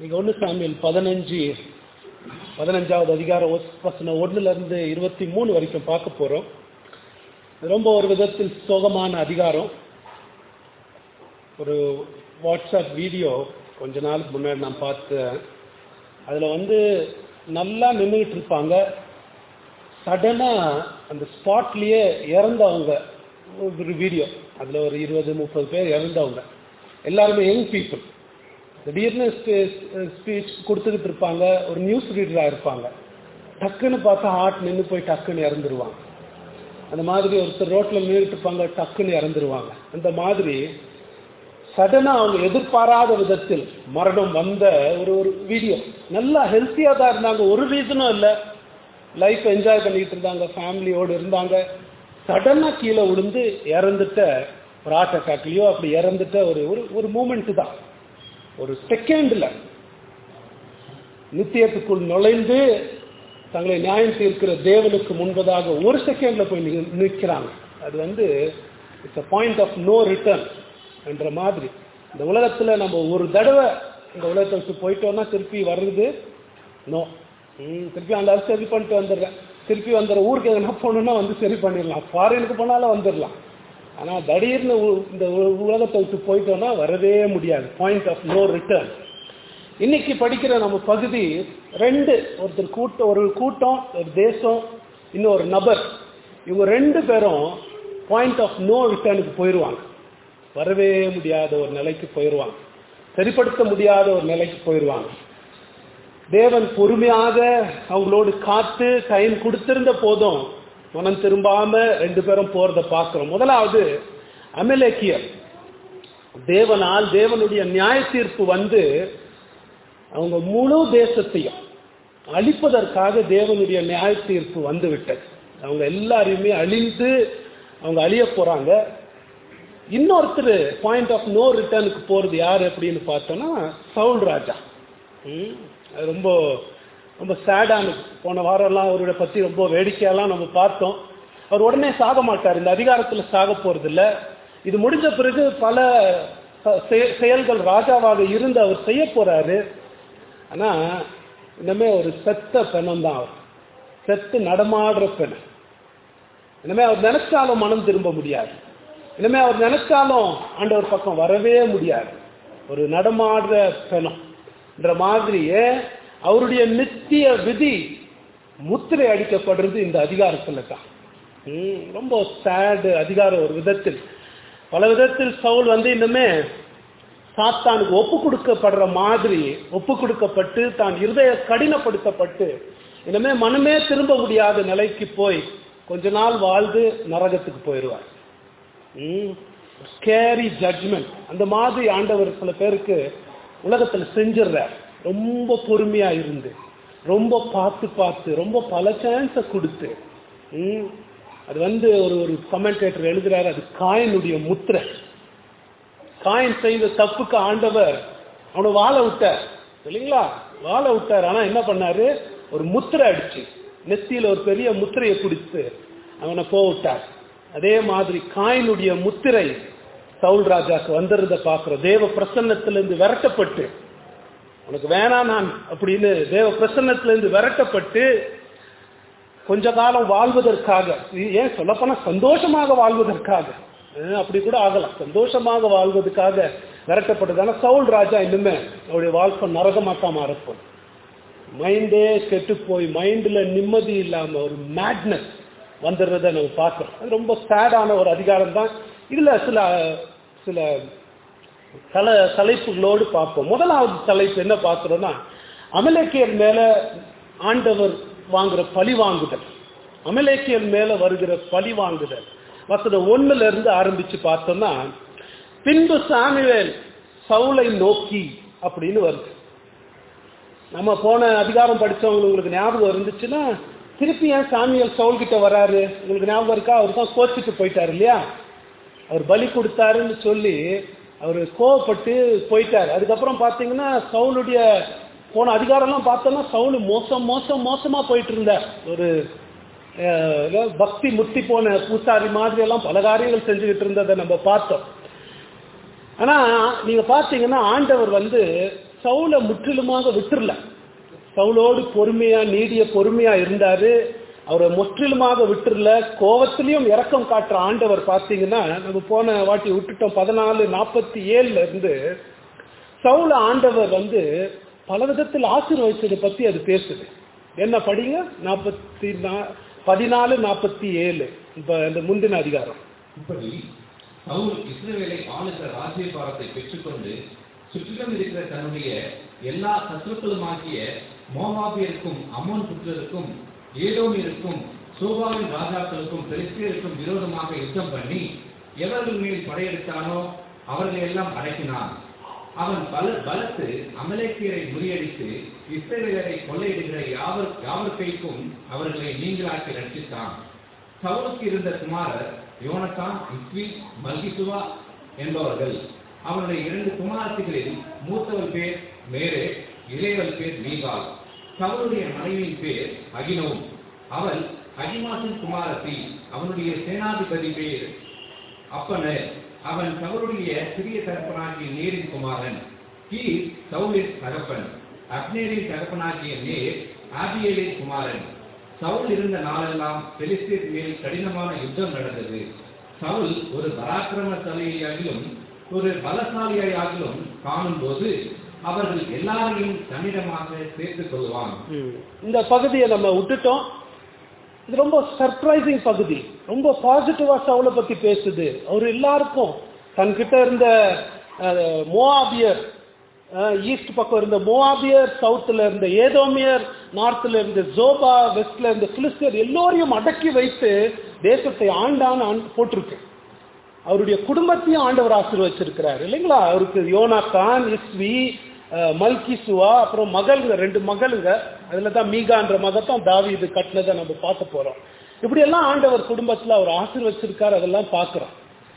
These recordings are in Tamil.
நீங்க ஒன்று சாமியல் பதினஞ்சு பதினஞ்சாவது அதிகாரம் ஒஸ்- வசனம் ஒண்ணுல இருந்து இருபத்தி மூணு வரைக்கும் பார்க்க போறோம் ரொம்ப ஒரு விதத்தில் சோகமான அதிகாரம் ஒரு வாட்ஸ்அப் வீடியோ கொஞ்ச நாளுக்கு முன்னாடி நான் பார்த்தேன் அதுல வந்து நல்லா நின்றுட்டு இருப்பாங்க சடனா அந்த ஸ்பாட்லயே இறந்தவங்க ஒரு வீடியோ அதுல ஒரு இருபது முப்பது பேர் இறந்தவங்க எல்லாருமே யங் பீப்புள் திடீர்னு ஸ்பீச் கொடுத்துக்கிட்டு இருப்பாங்க ஒரு நியூஸ் ரீடரா இருப்பாங்க டக்குன்னு பார்த்தா ஹார்ட் நின்று போய் டக்குன்னு இறந்துருவாங்க அந்த மாதிரி ஒருத்தர் ரோட்ல நின்றுட்டு இருப்பாங்க டக்குன்னு இறந்துருவாங்க அந்த மாதிரி சடனா அவங்க எதிர்பாராத விதத்தில் மரணம் வந்த ஒரு ஒரு வீடியோ நல்லா ஹெல்த்தியா தான் இருந்தாங்க ஒரு ரீசனும் இல்லை லைஃப் என்ஜாய் பண்ணிட்டு இருந்தாங்க ஃபேமிலியோடு இருந்தாங்க சடனா கீழே விழுந்து இறந்துட்ட ஒரு ஹார்ட் அட்டாக்லயோ அப்படி இறந்துட்ட ஒரு ஒரு ஒரு மூமெண்ட் தான் ஒரு செகண்ட்ல நித்தியத்துக்குள் நுழைந்து தங்களை நியாயம் தீர்க்கிற தேவனுக்கு முன்பதாக ஒரு செகண்ட்ல போய் நி- நிற்கிறாங்க அது வந்து it's a point of no return என்ற மாதிரி இந்த உலகத்துல நம்ம ஒரு தடவை இந்த உலகத்தை விட்டு போயிட்டோம்னா திருப்பி வர்றது நோ ம், திருப்பி அந்த அரசு சரி பண்ணிட்டு வந்துடுறேன் திருப்பி வந்துடுற ஊருக்கு எதனா போகணும்னா வந்து சரி பண்ணிடலாம் ஃபாரினுக்கு போனாலும் வந்துடலாம் ஆனா திடீர்னு உ- இந்த உ- உலகத்தை விட்டு போயிட்டோம்னா வரவே முடியாது பாயிண்ட் ஆஃப் நோ ரிட்டர்ன் இன்னைக்கு படிக்கிற நம்ம பகுதி ரெண்டு ஒருத்தர் கூட்டம் ஒரு கூட்டம் ஒரு தேசம் இன்னொரு நபர் இவங்க ரெண்டு பேரும் பாயிண்ட் ஆஃப் நோ ரிட்டர்னுக்கு போயிடுவாங்க வரவே முடியாத ஒரு நிலைக்கு போயிடுவாங்க சரிப்படுத்த முடியாத ஒரு நிலைக்கு போயிடுவாங்க தேவன் பொறுமையாக அவங்களோடு காத்து டைம் கொடுத்திருந்த போதும் மனம் திரும்பாம ரெண்டு பேரும் போறத பார்க்கிறோம் முதலாவது அமலேக்கியர் தேவனால் தேவனுடைய நியாய தீர்ப்பு வந்து அவங்க முழு தேசத்தையும் அழிப்பதற்காக தேவனுடைய நியாய தீர்ப்பு வந்து விட்டது அவங்க எல்லாரையுமே அழிந்து அவங்க அழிய போறாங்க இன்னொருத்தர் பாயிண்ட் ஆஃப் நோ ரிட்டர்னுக்கு போறது யாரு அப்படின்னு பார்த்தோம்னா சவுல் ராஜா ம், அது ரொம்ப ரொம்ப சேடான போன வாரம்லாம் அவரோட பத்தி ரொம்ப வேடிக்கையெல்லாம் நம்ம பார்த்தோம் அவர் உடனே சாக மாட்டார் இந்த அதிகாரத்துல சாக போறது இல்ல இது முடிஞ்ச பிறகு பல ச- செய- செயல்கள் ராஜாவாக இருந்து அவர் செய்ய போறாரு ஆனா இனிமே ஒரு செத்த பெணம் தான் அவர் செத்து நடமாடுற பெணம் இனிமே அவர் நினைச்சாலும் மனம் திரும்ப முடியாது இனிமே அவர் நினைச்சாலும் ஆண்டவர் பக்கம் வரவே முடியாது ஒரு நடமாடுற பெணம் என்ற மாதிரியே அவருடைய நித்திய விதி முத்திரை அடிக்கப்படுறது இந்த அதிகாரத்துல தான் ம், ரொம்ப சேடு அதிகாரம் ஒரு விதத்தில் பல விதத்தில் சவுல் வந்து இன்னுமே சாத்தானுக்கு ஒப்பு கொடுக்கப்படுற மாதிரி ஒப்பு கொடுக்கப்பட்டு தான் இருதய கடினப்படுத்தப்பட்டு இனிமே மனமே திரும்ப முடியாத நிலைக்கு போய் கொஞ்ச நாள் வாழ்ந்து நரகத்துக்கு போயிடுவார் ஸ்கேரி ஜட்ஜ்மெண்ட் அந்த மாதிரி ஆண்டவர் சில பேருக்கு உலகத்துல செஞ்சிடுறார் ரொம்ப பொறுமையா இருந்து ரொம்ப பார்த்து பார்த்து ரொம்ப பல சான்ஸை கொடுத்து ம், அது வந்து ஒரு ஒரு கமெண்டேட்டர் எழுதுறாரு அது காயினுடைய முத்திரை காயின் செய்த தப்புக்கு ஆண்டவர் அவனை வாழ விட்டார் இல்லைங்களா வாழ விட்டார் ஆனா என்ன பண்ணாரு ஒரு முத்திரை அடிச்சு நெத்தியில ஒரு பெரிய முத்திரையை பிடிச்சு அவனை போக விட்டார் அதே மாதிரி காயினுடைய முத்திரை சவுல் ராஜாக்கு வந்திருந்த பாக்குறோம் தேவ பிரசன்னத்திலிருந்து விரட்டப்பட்டு உனக்கு வேணாம் நான் அப்படின்னு தேவ பிரசன்னத்திலிருந்து விரட்டப்பட்டு கொஞ்ச காலம் வாழ்வதற்காக இது ஏன் சொல்லப்போனா சந்தோஷமாக வாழ்வதற்காக அஹ் அப்படி கூட ஆகலாம் சந்தோஷமாக வாழ்வதற்காக விரட்டப்பட்டதான சவுல் ராஜா இன்னுமே அவருடைய வாழ்க்கை நரகமாக்கா மாறப்போம் மைண்டே கெட்டு போய் மைண்ட்ல நிம்மதி இல்லாம ஒரு மேட்னஸ் வந்துடுறத நம்ம பார்க்கிறோம் அது ரொம்ப சேடான ஒரு அதிகாரம் தான் இதுல சில சில தல தலைப்புகளோடு பார்ப்போம் முதலாவது தலைப்பு என்ன பார்க்கிறோம்னா அமலேக்கியர் மேல ஆண்டவர் வாங்குற பழி வாங்குதல் அமலேக்கியர் மேல வருகிற பழி வாங்குதல் வசனம் ஒண்ணுல இருந்து ஆரம்பிச்சு பார்த்தோம்னா பின்பு சாமுவேல் சவுலை நோக்கி அப்படின்னு வருது நம்ம போன அதிகாரம் படிச்சவங்க உங்களுக்கு ஞாபகம் இருந்துச்சுன்னா திருப்பி ஏன் சாமியல் சவுல் கிட்ட வராரு உங்களுக்கு ஞாபகம் இருக்கா அவர் தான் கோச்சிட்டு போயிட்டாரு இல்லையா அவர் பலி கொடுத்தாருன்னு சொல்லி அவர் கோவப்பட்டு போயிட்டார் அதுக்கப்புறம் பார்த்தீங்கன்னா சவுலுடைய போன அதிகாரம்லாம் பார்த்தோம்னா சவுல் மோசம் மோசம் மோசமா போயிட்டு இருந்தார் ஒரு அஹ், ஏதோ பக்தி முத்தி போன பூசாரி மாதிரி எல்லாம் பல காரியங்கள் செஞ்சுக்கிட்டு இருந்ததை நம்ம பார்த்தோம் ஆனா நீங்க பாத்தீங்கன்னா ஆண்டவர் வந்து சவுல முற்றிலுமாக விட்டுறல சவுலோடு பொறுமையா நீடிய பொறுமையா இருந்தாரு அவரை முற்றிலுமாக விட்டுறல கோவத்திலையும் இரக்கம் காட்டுற ஆண்டவர் பார்த்தீங்கன்னா நம்ம போன வாட்டி விட்டுட்டோம் பதினாலு நாற்பத்தி ஏழுல இருந்து சவுல ஆண்டவர் வந்து பல விதத்தில் ஆசீர்வதிச்சதை பத்தி அது பேசுது என்ன படிங்க நாற்பத்தி பதினாலு நாற்பத்தி ஏழு இப்ப இந்த முந்தின அதிகாரம் இப்படி சவுல் இஸ்ரவேலை ஆளுகிற ராஜ்யபாரத்தை பெற்றுக்கொண்டு சுற்றிலும் இருக்கிற தன்னுடைய எல்லா சத்துருக்களுமாகிய மோவாபியருக்கும் அம்மோன் புத்திரருக்கும் ஏதோமியருக்கும் சோபாவின் ராஜாக்களுக்கும் பெலிஸ்தியருக்கும் விரோதமாக யுத்தம் பண்ணி எவர்கள் மேல் படையெடுத்தானோ அவர்களை எல்லாம் அடக்கினான் அவன் பல பலத்து அமலேக்கியரை முறியடித்து இஸ்ரவேலரை கொள்ளையிடுகிற யாவர் யாவர் கைக்கும் அவர்களை நீங்களாக்கி ரட்சித்தான் சவுலுக்கு இருந்த குமாரர் யோனத்தான் இஸ்வி மல்கிசுவா என்பவர்கள் அவனுடைய இரண்டு குமாரத்திகளில் மூத்தவள் பேர் மேரே இளையவள் பேர் மீகால் சவுலுடைய மனைவியின் பேர் அகினோம் அவள் அகிமாசின் குமாரத்தி அவனுடைய சேனாதிபதி பேர் அப்பனர் அவன் சவுலுடைய சிறிய தகப்பனாகிய நேரின் குமாரன் கீர் சவுலின் தகப்பன் அப்னேரின் தகப்பனாகிய நேர் ஆபியலின் குமாரன் சவுல் இருந்த நாளெல்லாம் பெலிஸ்தீர் மேல் கடினமான யுத்தம் நடந்தது சவுல் ஒரு பராக்கிரமசாலியாகிலும் ஒரு பலசாலியாகிலும் காணும்போது அவர்கள் எல்லாரையும் தன்னிடமாக சேர்த்துக் கொள்வான் ம். இந்த பகுதியை நம்ம விட்டுட்டோம் இது ரொம்ப சர்ப்ரைசிங் பகுதி ரொம்ப பாசிட்டிவா சவுளை பத்தி பேசுது அவர் எல்லாருக்கும் தன்கிட்ட இருந்த அஹ், மோவாபியர் ஈஸ்ட் பக்கம் இருந்த மோவாபியர் சவுத்துல இருந்த ஏதோமியர் நார்த்ல இருந்த ஜோபா வெஸ்ட்ல இருந்த பிலிஸ்தர் எல்லோரையும் அடக்கி வைத்து தேசத்தை ஆண்டான்னு ஆண்டு போட்டிருக்கு அவருடைய குடும்பத்தையும் ஆண்டவர் ஆசீர்வச்சிருக்கிறார் இல்லைங்களா அவருக்கு யோனாத்தான் இஸ்வி அஹ், மல்கிசுவா அப்புறம் மகள்ங்க ரெண்டு மகள்ங்க அதுல தான் மீகான்ற மகத்தான் தாவீது கட்டினதை நம்ம பார்க்க போறோம் இப்படி எல்லாம் ஆண்டவர் குடும்பத்துல அவர் ஆசீர்வச்சிருக்காரு அதெல்லாம் பார்க்கிறோம்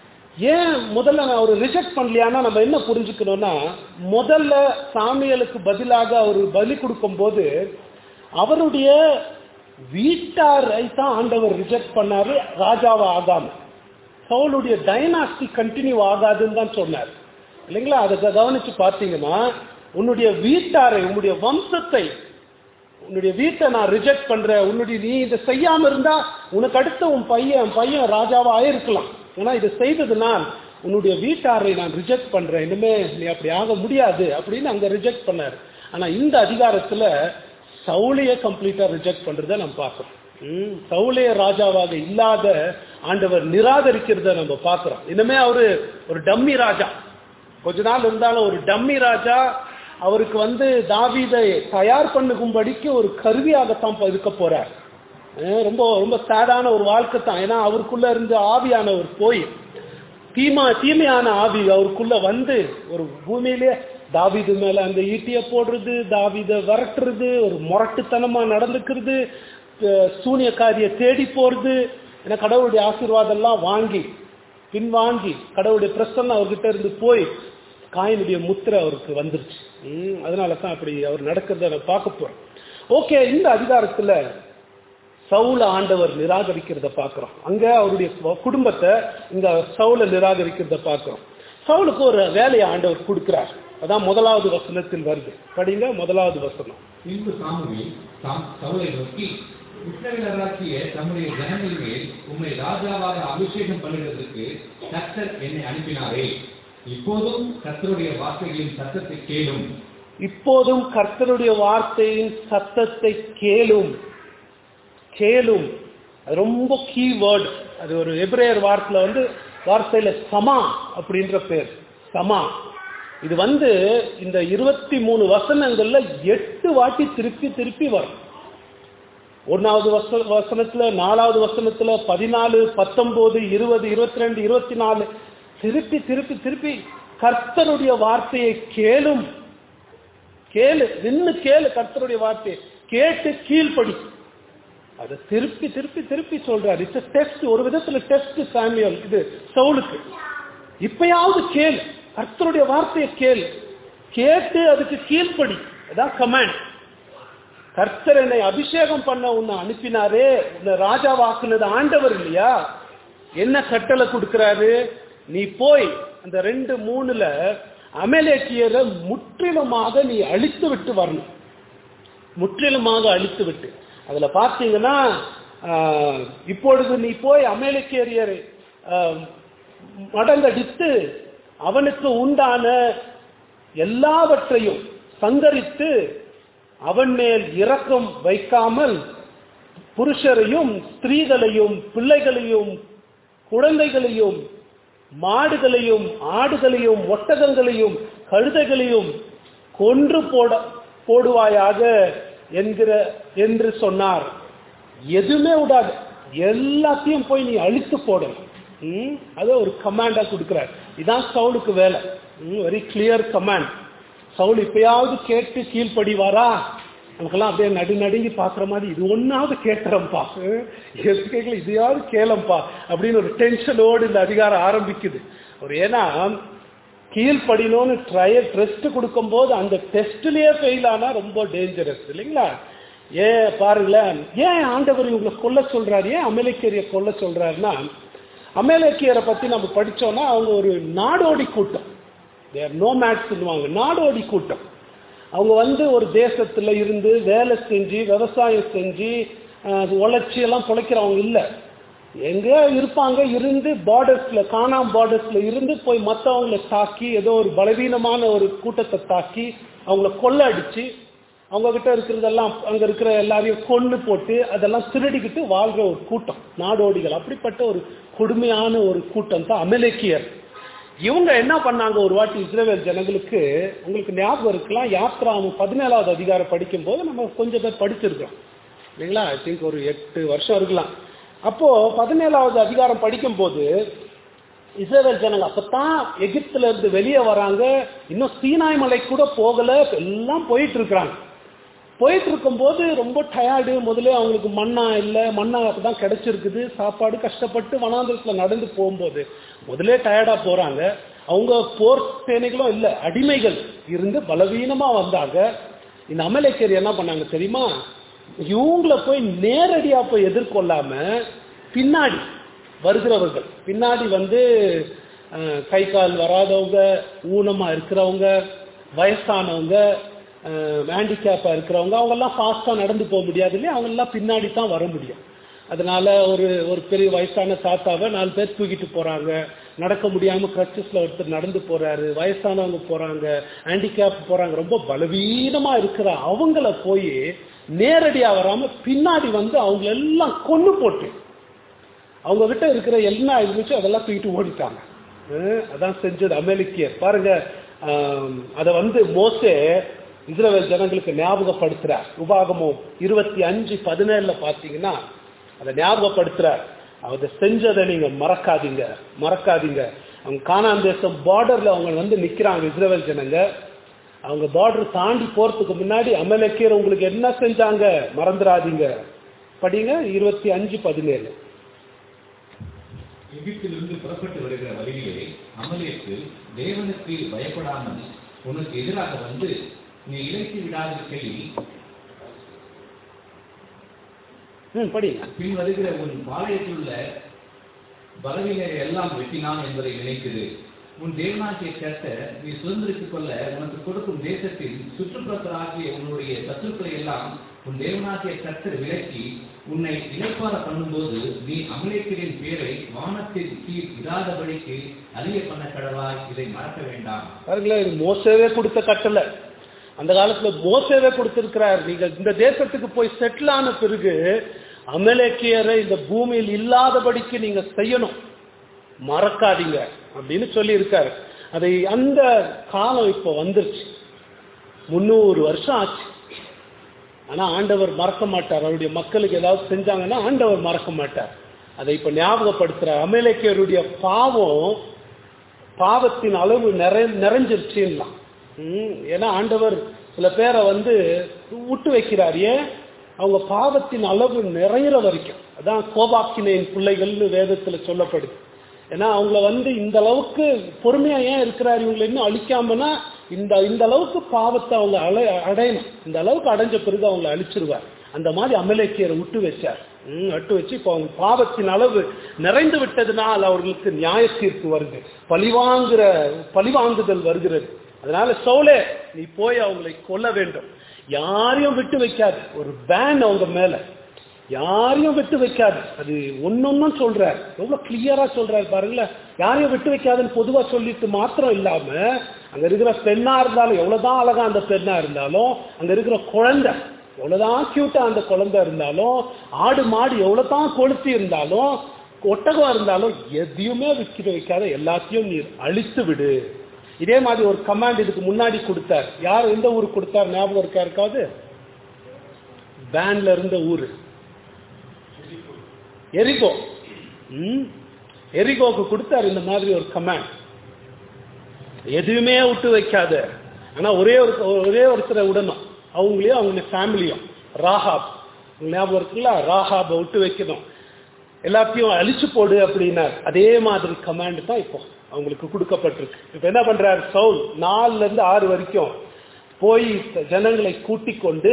ஏன் முதல்ல நான் அவர் ரிஜெக்ட் பண்ணலையானா நம்ம என்ன புரிஞ்சுக்கணும்னா முதல்ல சாமியலுக்கு பதிலாக அவர் பலி கொடுக்கும் போது அவருடைய வீட்டாரை தான் ஆண்டவர் ரிஜெக்ட் பண்ணாரு ராஜாவா ஆகாம சவுளுடைய டைனாஸ்டி கண்டினியூ ஆகாதுன்னு தான் சொன்னார் இல்லைங்களா அதை கவனிச்சு பார்த்தீங்கன்னா உன்னுடைய வீட்டாரை உன்னுடைய வம்சத்தை உன்னுடைய வீட்டை நான் ரிஜெக்ட் பண்றேன் உன்னுடைய நீ இதை செய்யாம இருந்தா உனக்கு அடுத்த உன் பையன் உன் பையன் ராஜாவா ஆயிருக்கலாம் ஏன்னா இதை செய்தது நான் உன்னுடைய வீட்டாரை நான் ரிஜெக்ட் பண்றேன் இனிமே நீ அப்படி ஆக முடியாது அப்படின்னு அங்க ரிஜெக்ட் பண்ணாரு ஆனா இந்த அதிகாரத்துல சவுளைய கம்ப்ளீட்டா ரிஜெக்ட் பண்றதை நம்ம பார்க்கிறோம் ம், சவுளைய ராஜாவாக இல்லாத ஆண்டவர் நிராகரிக்கிறத நம்ம பார்க்கிறோம் இனிமே அவரு ஒரு டம்மி ராஜா கொஞ்ச நாள் இருந்தாலும் ஒரு டம்மி ராஜா அவருக்கு வந்து தாவீதை தயார் பண்ணுகும்படிக்கு ஒரு கருவியாகத்தான் இப்ப இருக்க போறார் அஹ் ரொம்ப ரொம்ப சேடான ஒரு வாழ்க்கை தான் ஏன்னா அவருக்குள்ள இருந்து ஆவியானவர் போய் தீமா தீமையான ஆவி அவருக்குள்ள வந்து ஒரு பூமியிலே தாவீது மேல அந்த ஈட்டிய போடுறது தாவீத விரட்டுறது ஒரு முரட்டுத்தனமா நடந்துக்கிறது அஹ் சூனியக்காரிய தேடி போறது ஏன்னா கடவுளுடைய ஆசீர்வாதம் எல்லாம் வாங்கி பின்வாங்கி கடவுளுடைய பிரசன்னம் அவர்கிட்ட இருந்து போய் காயினுடைய முத்திரை அவருக்கு வந்துருச்சு ம், அதனால தான் அப்படி அவர் நடக்கிறத நான் பார்க்க போறோம் ஓகே இந்த அதிகாரத்துல சவுல ஆண்டவர் நிராகரிக்கிறத பார்க்கிறோம் அங்க அவருடைய குடும்பத்தை இங்க சவுல நிராகரிக்கிறத பார்க்கிறோம் சவுலுக்கு ஒரு வேலையை ஆண்டவர் கொடுக்கிறார் அதான் முதலாவது வசனத்தில் வருது படிங்க முதலாவது வசனம் பின்பு சாமுவேல் சாம் சவுலை நோக்கி இஸ்ரவேலராக்கிய தம்முடைய ஜனங்கள் மேல் உம்மை ராஜாவாக அபிஷேகம் பண்ணுகிறதுக்கு கர்த்தர் என்னை அனுப்பினாரே இப்போதும் கர்த்தருடைய வார்த்தைகளின் சத்தத்தை கேளும் இப்போதும் கர்த்தருடைய வார்த்தையின் சத்தத்தை கேளும் கேளும் அது ரொம்ப கீ வேர்டு அது ஒரு எபிரேயர் வார்த்தையில வந்து வார்த்தையில சமா அப்படின்ற பேர் சமா இது வந்து இந்த இருபத்தி மூணு வசனங்கள்ல எட்டு வாட்டி திருப்பி திருப்பி வரும் ஒன்னாவது வச வசனத்துல நாலாவது வசனத்துல பதினாலு பத்தொன்பது இருபது இருபத்தி ரெண்டு இருபத்தி நாலு திருப்பி திருப்பி திருப்பி கர்த்தருடைய வார்த்தையை கேளும் கேளு நின்னு கேளு கர்த்தருடைய வார்த்தையை கேட்டு கீழ்ப்படி அதை திருப்பி திருப்பி திருப்பி சொல்றாரு இட்ஸ் டெஸ்ட் ஒரு விதத்துல டெஸ்ட் சாமியல் இது சவுலுக்கு இப்பயாவது கேளு கர்த்தருடைய வார்த்தையை கேளு கேட்டு அதுக்கு கீழ்ப்படி அதான் கமாண்ட் கர்த்தர் என்னை அபிஷேகம் பண்ண உன்னை அனுப்பினாரே உன்னை ராஜாவாக்குனது ஆண்டவர் இல்லையா என்ன கட்டளை கொடுக்கிறாரு நீ போய் அந்த ரெண்டு மூணுல அமலேக்கியரை முற்றிலுமாக நீ அழித்து விட்டு வரணும் முற்றிலுமாக அழித்து விட்டு அதுல பார்த்தீங்கன்னா ஆஹ், இப்பொழுது நீ போய் அமெரிக்கரியரை மடங்கடித்து அவனுக்கு உண்டான எல்லாவற்றையும் சங்கரித்து அவன் மேல் இரக்கம் வைக்காமல் புருஷரையும் ஸ்திரீகளையும் பிள்ளைகளையும் குழந்தைகளையும் மாடுகளையும் ஆடுகளையும் ஒட்டகங்களையும் கழுதைகளையும் கொன்று போட போடுவாயாக என்கிற என்று சொன்னார் எதுவுமே விடாது எல்லாத்தையும் போய் நீ அழித்து போடணும் ம், அதை ஒரு கமாண்டா கொடுக்கிறார் இதான் சவுலுக்கு வேலை வெரி கிளியர் கமாண்ட் சவுல் இப்பயாவது கேட்டு கீழ்ப்படிவாரா நமக்கெல்லாம் அப்படியே நடு நடுங்கி பார்க்குற மாதிரி இது ஒன்றாவது கேட்குறோம்ப்பா எது கேட்கல இதையாவது கேளம்பா அப்படின்னு ஒரு டென்ஷனோடு இந்த அதிகாரம் ஆரம்பிக்குது ஒரு ஏன்னா கீழ்ப்படினோன்னு ட்ரையல் டெஸ்ட் கொடுக்கும்போது அந்த டெஸ்ட்லயே ஃபெயில் ஆனா ரொம்ப டேஞ்சரஸ் இல்லைங்களா ஏன் பாருங்களேன் ஏன் ஆண்டவர் இவங்களை கொல்ல சொல்றாரு ஏன் அமெரிக்கரிய கொல்ல சொல்றாருன்னா அமெரிக்கியரை பத்தி நம்ம படிச்சோம்னா அவங்க ஒரு நாடோடி கூட்டம் தேர் நோமேட்ஸ் சொல்லுவாங்க நாடோடி கூட்டம் அவங்க வந்து ஒரு தேசத்துல இருந்து வேலை செஞ்சு விவசாயம் செஞ்சு அஹ், உழைச்சி எல்லாம் பிழைக்கிறவங்க இல்லை எங்க இருப்பாங்க இருந்து பார்டர்ஸ்ல காணாம பார்டர்ஸ்ல இருந்து போய் மற்றவங்களை தாக்கி ஏதோ ஒரு பலவீனமான ஒரு கூட்டத்தை தாக்கி அவங்கள கொள்ள அடிச்சு அவங்க கிட்ட இருக்கிறதெல்லாம் அங்க இருக்கிற எல்லாரையும் கொண்டு போட்டு அதெல்லாம் திருடிக்கிட்டு வாழ்ற ஒரு கூட்டம் நாடோடிகள் அப்படிப்பட்ட ஒரு கொடுமையான ஒரு கூட்டம் தான் அமெரிக்கியர் இவங்க என்ன பண்ணாங்க ஒரு வாட்டி இஸ்ரேல் ஜனங்களுக்கு உங்களுக்கு ஞாபகம் இருக்கலாம் யாத்ராமம் பதினேழாவது அதிகாரம் படிக்கும் போது நம்ம கொஞ்சம் பேர் படிச்சிருக்கோம் இல்லைங்களா ஐ திங்க் ஒரு எட்டு வருஷம் இருக்கலாம் அப்போ பதினேழாவது அதிகாரம் படிக்கும் போது இஸ்ரேல் ஜனங்க அப்பதான் எகிப்துல இருந்து வெளியே வராங்க இன்னும் சீனாய் மலை கூட போகல எல்லாம் போயிட்டு இருக்கிறாங்க போயிட்டு இருக்கும்போது ரொம்ப டயர்டு முதல்ல அவங்களுக்கு மண்ணா இல்லை மண்ணா தான் கிடைச்சிருக்குது சாப்பாடு கஷ்டப்பட்டு வனாந்திரத்தில் நடந்து போகும்போது முதல்ல டயர்டா போறாங்க அவங்க போர் சேனைகளும் இல்லை அடிமைகள் இருந்து பலவீனமா வந்தாங்க இந்த அமலேக்கர் என்ன பண்ணாங்க தெரியுமா இவங்களை போய் நேரடியா போய் எதிர்கொள்ளாம பின்னாடி வருகிறவர்கள் பின்னாடி வந்து அஹ், கை கால் வராதவங்க ஊனமா இருக்கிறவங்க வயசானவங்க ஹேண்டிகேப்பா இருக்கிறவங்க அவங்க எல்லாம் ஃபாஸ்டா நடந்து போக முடியாது இல்லையா அவங்க எல்லாம் பின்னாடி தான் வர முடியும் அதனால ஒரு ஒரு பெரிய வயசான தாத்தாவை நாலு பேர் தூக்கிட்டு போறாங்க நடக்க முடியாம கிரச்சஸ்ல ஒருத்தர் நடந்து போறாரு வயசானவங்க போறாங்க ஹேண்டிகேப் போறாங்க ரொம்ப பலவீனமா இருக்கிற அவங்கள போய் நேரடியா வராம பின்னாடி வந்து அவங்க எல்லாம் கொன்னு போட்டு அவங்க கிட்ட இருக்கிற என்ன இருந்துச்சு அதெல்லாம் தூக்கிட்டு ஓடிட்டாங்க அஹ் அதான் செஞ்சது அமெரிக்கியர் பாருங்க ஆம், அதை வந்து மோசே இஸ்ரவேல் ஜனங்களுக்கு ஞாபகப்படுத்துறார் உபாகமம் இருபத்தி அஞ்சு பதினேழுல பாத்தீங்கன்னா அதை ஞாபகப்படுத்துறார் அதை செஞ்சதை நீங்க மறக்காதீங்க மறக்காதீங்க அவங்க கானான் தேசம் பார்டர்ல அவங்க வந்து நிக்கிறாங்க இஸ்ரவேல் ஜனங்க அவங்க பார்டர் தாண்டி போறதுக்கு முன்னாடி அமலேக்கியர் உங்களுக்கு என்ன செஞ்சாங்க மறந்துடாதீங்க படிங்க இருபத்தி அஞ்சு பதினேழு எகிப்திலிருந்து புறப்பட்டு வருகிற வழியிலே அமலேக்கு தேவனுக்கு பயப்படாமல் உனக்கு எதிராக வந்து நீ இழைத்து விடாதிருக்கையில் ம் படிங்க பின் வருகிற உன் பாளையத்தில் உள்ள பலவீனரை எல்லாம் வெட்டினான் என்பதை நினைக்குது உன் தேவனாகிய கர்த்தர் நீ சுதந்திரித்துக் கொள்ள உனக்கு கொடுக்கும் தேசத்தில் சுற்றுப்புறத்தராகிய உன்னுடைய சத்துருக்களை எல்லாம் உன் தேவனாகிய கர்த்தர் விலக்கி உன்னை இழைப்பார பண்ணும்போது நீ அமலேக்கரின் பேரை வானத்தின் கீழ் இராதபடிக்கு அழிய பண்ண கடவாய் இதை மறக்க வேண்டாம் பாருங்களேன் இது மோசவே கொடுத்த கட்டளை அந்த காலத்துல மோசவே கொடுத்திருக்கிறார் நீங்க இந்த தேசத்துக்கு போய் செட்டில் ஆன பிறகு அமலேக்கியரை இந்த பூமியில் இல்லாதபடிக்கு நீங்க செய்யணும் மறக்காதீங்க அப்படின்னு சொல்லி இருக்காரு அதை அந்த காலம் இப்போ வந்துருச்சு முந்நூறு வருஷம் ஆச்சு ஆனா ஆண்டவர் மறக்க மாட்டார் அவருடைய மக்களுக்கு ஏதாவது செஞ்சாங்கன்னா ஆண்டவர் மறக்க மாட்டார் அதை இப்ப ஞாபகப்படுத்துறார் அமலேக்கியருடைய பாவம் பாவத்தின் அளவு நிறை நிறைஞ்சிருச்சுன்னா ம், ஏன்னா ஆண்டவர் சில பேரை வந்து விட்டு வைக்கிறார் ஏன் அவங்க பாவத்தின் அளவு நிறையிற வரைக்கும் அதான் கோபாக்கினையின் பிள்ளைகள்னு வேதத்துல சொல்லப்படுது ஏன்னா அவங்கள வந்து இந்த அளவுக்கு பொறுமையா ஏன் இருக்கிறார் இவங்களை இன்னும் அழிக்காமனா இந்த இந்த அளவுக்கு பாவத்தை அவங்க அலை அடையணும் இந்த அளவுக்கு அடைஞ்ச பிறகு அவங்களை அழிச்சிருவார் அந்த மாதிரி அமலேக்கியரை விட்டு வச்சார் ம், விட்டு வச்சு இப்போ அவங்க பாவத்தின் அளவு நிறைந்து விட்டதுனால் அவர்களுக்கு நியாய தீர்ப்பு வருது பழிவாங்குற பழிவாங்குதல் வருகிறது அதனால சவுலே நீ போய் அவங்களை கொல்ல வேண்டும் யாரையும் விட்டு வைக்காது ஒரு பேன் அவங்க மேல யாரையும் விட்டு வைக்காது அது ஒன்னொன்னும் சொல்றார் எவ்வளவு கிளியரா சொல்றாரு பாருங்களேன் யாரையும் விட்டு வைக்காதுன்னு பொதுவா சொல்லிட்டு மாத்திரம் இல்லாம அங்க இருக்கிற பெண்ணா இருந்தாலும் எவ்வளவுதான் அழகா அந்த பெண்ணா இருந்தாலும் அங்க இருக்கிற குழந்தை எவ்வளவுதான் கியூட்டா அந்த குழந்தை இருந்தாலும் ஆடு மாடு எவ்வளவுதான் கொளுத்தி இருந்தாலும் ஒட்டகம் இருந்தாலும் எதையுமே விற்க வைக்காத எல்லாத்தையும் நீ அழித்து விடு இதே மாதிரி ஒரு கமாண்ட் இதுக்கு முன்னாடி கொடுத்தார் யார் எந்த ஊருக்கு கொடுத்தார் ஞாபகம் இருக்கா இருக்காது பேன்ல இருந்த ஊரு எரிகோ ம் எரிகோக்கு கொடுத்தார் இந்த மாதிரி ஒரு கமாண்ட் எதுவுமே விட்டு வைக்காத ஆனா ஒரே ஒரு ஒரே ஒருத்தரை விடணும் அவங்களையும் அவங்க ஃபேமிலியும் ராஹாப் உங்களுக்கு ஞாபகம் இருக்குல்ல ராஹாபை விட்டு வைக்கணும் எல்லாத்தையும் அழிச்சு போடு அப்படின்னார் அதே மாதிரி கமாண்ட் தான் இப்போ அவங்களுக்கு கொடுக்கப்பட்டிருக்கு இப்ப என்ன பண்றாரு சவுல் நாலுல இருந்து ஆறு வரைக்கும் போய் ஜனங்களை கூட்டிக் கொண்டு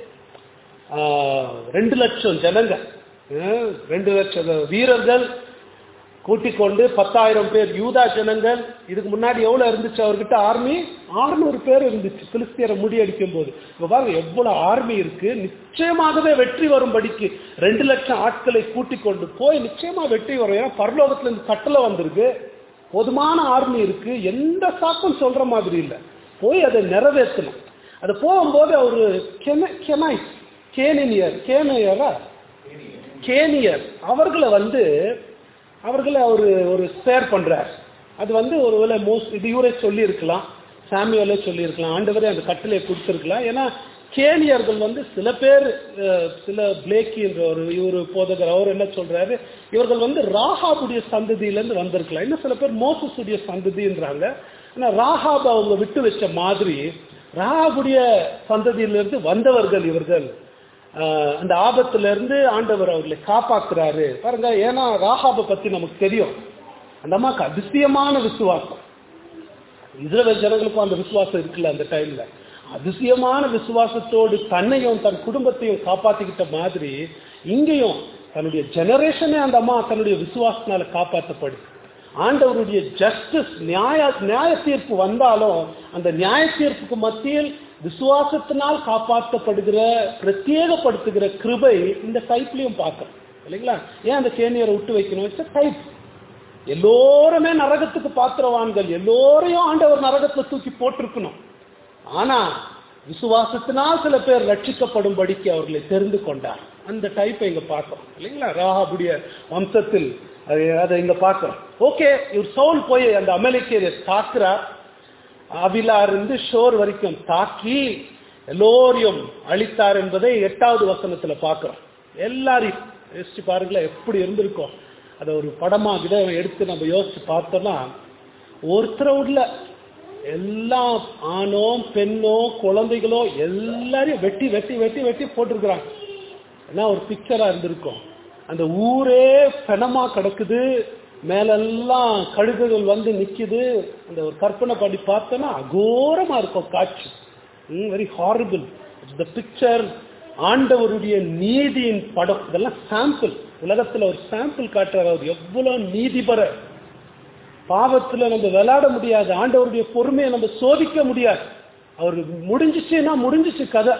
ஆஹ், ரெண்டு லட்சம் ஜனங்க ஆஹ், ரெண்டு லட்சம் வீரர்கள் கூட்டிக் கொண்டு பத்தாயிரம் பேர் யூதா ஜனங்கள் இதுக்கு முன்னாடி எவ்வளவு இருந்துச்சு அவர்கிட்ட ஆர்மி 600 பேர் இருந்துச்சு பிலிஸ்தியரை முறியடிக்கும் போது இப்ப பாருங்க எவ்வளவு ஆர்மி இருக்கு நிச்சயமாகவே வெற்றி வரும்படிக்கு ரெண்டு லட்சம் ஆட்களை கூட்டிக் கொண்டு போய் நிச்சயமா வெற்றி வரும் ஏன்னா பரலோகத்துல இருந்து கட்டளை வந்திருக்கு போதுமான ஆர்மி இருக்கு எந்த சாக்கும் சொல்ற மாதிரி இல்லை போய் அதை நிறைவேற்றணும் அது போகும்போது அவரு கென கெனாய் கேனியர் கேனியரா கேனியர் அவர்களை வந்து அவர்களை அவர் ஒரு ஸ்பேர் பண்றார் அது வந்து ஒருவேளை மோஸ்ட் இது இவரே சொல்லியிருக்கலாம் சாமியோலே சொல்லியிருக்கலாம் ஆண்டவரே அந்த கட்டளையை கொடுத்துருக்கலாம் ஏன்னா கேனியர்கள் வந்து சில பேர் அஹ், சில பிளேக்கி என்ற ஒரு இவர் போதகர் அவர் என்ன சொல்றாரு இவர்கள் வந்து ராஹாபுடைய சந்ததியிலேருந்து வந்திருக்கலாம் இன்னும் சில பேர் மோசஸுடைய சந்ததின்றாங்க ஆனா ராஹாப் அவங்க விட்டு வச்ச மாதிரி ராஹாபுடைய சந்ததியிலிருந்து வந்தவர்கள் இவர்கள் ஆஹ் அந்த ஆபத்துல இருந்து ஆண்டவர் அவர்களை காப்பாத்துறாரு பாருங்க ஏன்னா ராகாபை பத்தி நமக்கு தெரியும் அந்த அம்மாக்கு அதிசயமான விசுவாசம் இஸ்ரவேல் ஜனங்களுக்கும் அந்த விசுவாசம் இருக்குல்ல அந்த டைம்ல அதிசயமான விசுவாசத்தோடு தன்னையும் தன் குடும்பத்தையும் காப்பாத்திக்கிட்ட மாதிரி இங்கேயும் தன்னுடைய ஜெனரேஷனே அந்த அம்மா தன்னுடைய விசுவாசத்தினால காப்பாற்றப்படுது ஆண்டவருடைய ஜஸ்டிஸ் நியாய நியாய தீர்ப்பு வந்தாலும் அந்த நியாய தீர்ப்புக்கு மத்தியில் விசுவாசத்தினால் காப்பாற்றப்படுகிற பிரத்யேகப்படுத்துகிற கிருபை இந்த டைப்லயும் பார்க்கணும் இல்லைங்களா ஏன் அந்த கேணியரை விட்டு வைக்கணும் இட்ஸ் டைப் எல்லோருமே நரகத்துக்கு பாத்திரவான்கள் எல்லோரையும் ஆண்டவர் நரகத்துல தூக்கி போட்டிருக்கணும் ஆனா விசுவாசத்தினால் சில பேர் ரட்சிக்கப்படும்படிக்கு அவர்களை தெரிந்து கொண்டார் அந்த டைப்பை இங்க பார்க்கிறோம் இல்லைங்களா ராகாபுடைய வம்சத்தில் அது அதை இங்க பார்க்கிறோம் ஓகே இவர் சவுல் போய் அந்த அமெரிக்கையை தாக்குறார் அவிலா இருந்து ஷோர் வரைக்கும் தாக்கி எல்லோரையும் அழித்தார் என்பதை எட்டாவது வசனத்துல பார்க்கிறோம் எல்லாரையும் யோசிச்சு பாருங்களேன் எப்படி இருந்திருக்கும் அதை ஒரு படமா இதை எடுத்து நம்ம யோசிச்சு பார்த்தோம்னா ஒருத்தரை விடல எல்லாம் ஆணோ பெண்ணோ குழந்தைகளோ எல்லாரையும் வெட்டி வெட்டி வெட்டி வெட்டி போட்டிருக்கிறாங்க ஏன்னா ஒரு பிக்சரா இருந்திருக்கும் அந்த ஊரே பெணமா கிடக்குது மேலெல்லாம் கழுகுகள் வந்து நிக்குது அந்த ஒரு கற்பனை பண்ணி பார்த்தோன்னா அகோரமா இருக்கும் காட்சி வெரி ஹாரிபிள் த பிக்சர் ஆண்டவருடைய நீதியின் படம் இதெல்லாம் சாம்பிள் உலகத்துல ஒரு சாம்பிள் காட்டுறாரு அவர் எவ்வளவு நீதிபர பாவத்துல நம்ம விளையாட முடியாது ஆண்டவருடைய பொறுமையை நம்ம சோதிக்க முடியாது அவர் முடிஞ்சிச்சுன்னா முடிஞ்சிச்சு கதை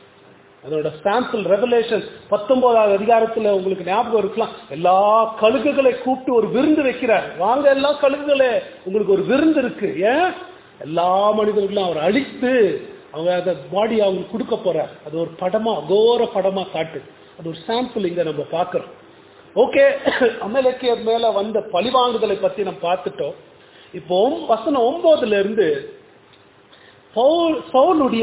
அதோட சாம்பிள் ரெவலேஷன் பத்தொன்பதாவது அதிகாரத்துல உங்களுக்கு ஞாபகம் இருக்கலாம் எல்லா கழுகுகளை கூப்பிட்டு ஒரு விருந்து வைக்கிறார் வாங்க எல்லா கழுகுகளே உங்களுக்கு ஒரு விருந்து இருக்கு ஏன் எல்லா மனிதர்களும் அவர் அழித்து அவங்க அந்த பாடி அவங்களுக்கு கொடுக்க போறார் அது ஒரு படமா அகோர படமா காட்டு அது ஒரு சாம்பிள் இங்க நம்ம பார்க்கிறோம் ஓகே அமலக்கியர் மேல வந்த பழிவாங்குதலை பத்தி நம்ம பார்த்துட்டோம் இப்போ ஒம்- வசனம் ஒன்பதுல இருந்து பவுல் பவுலுடைய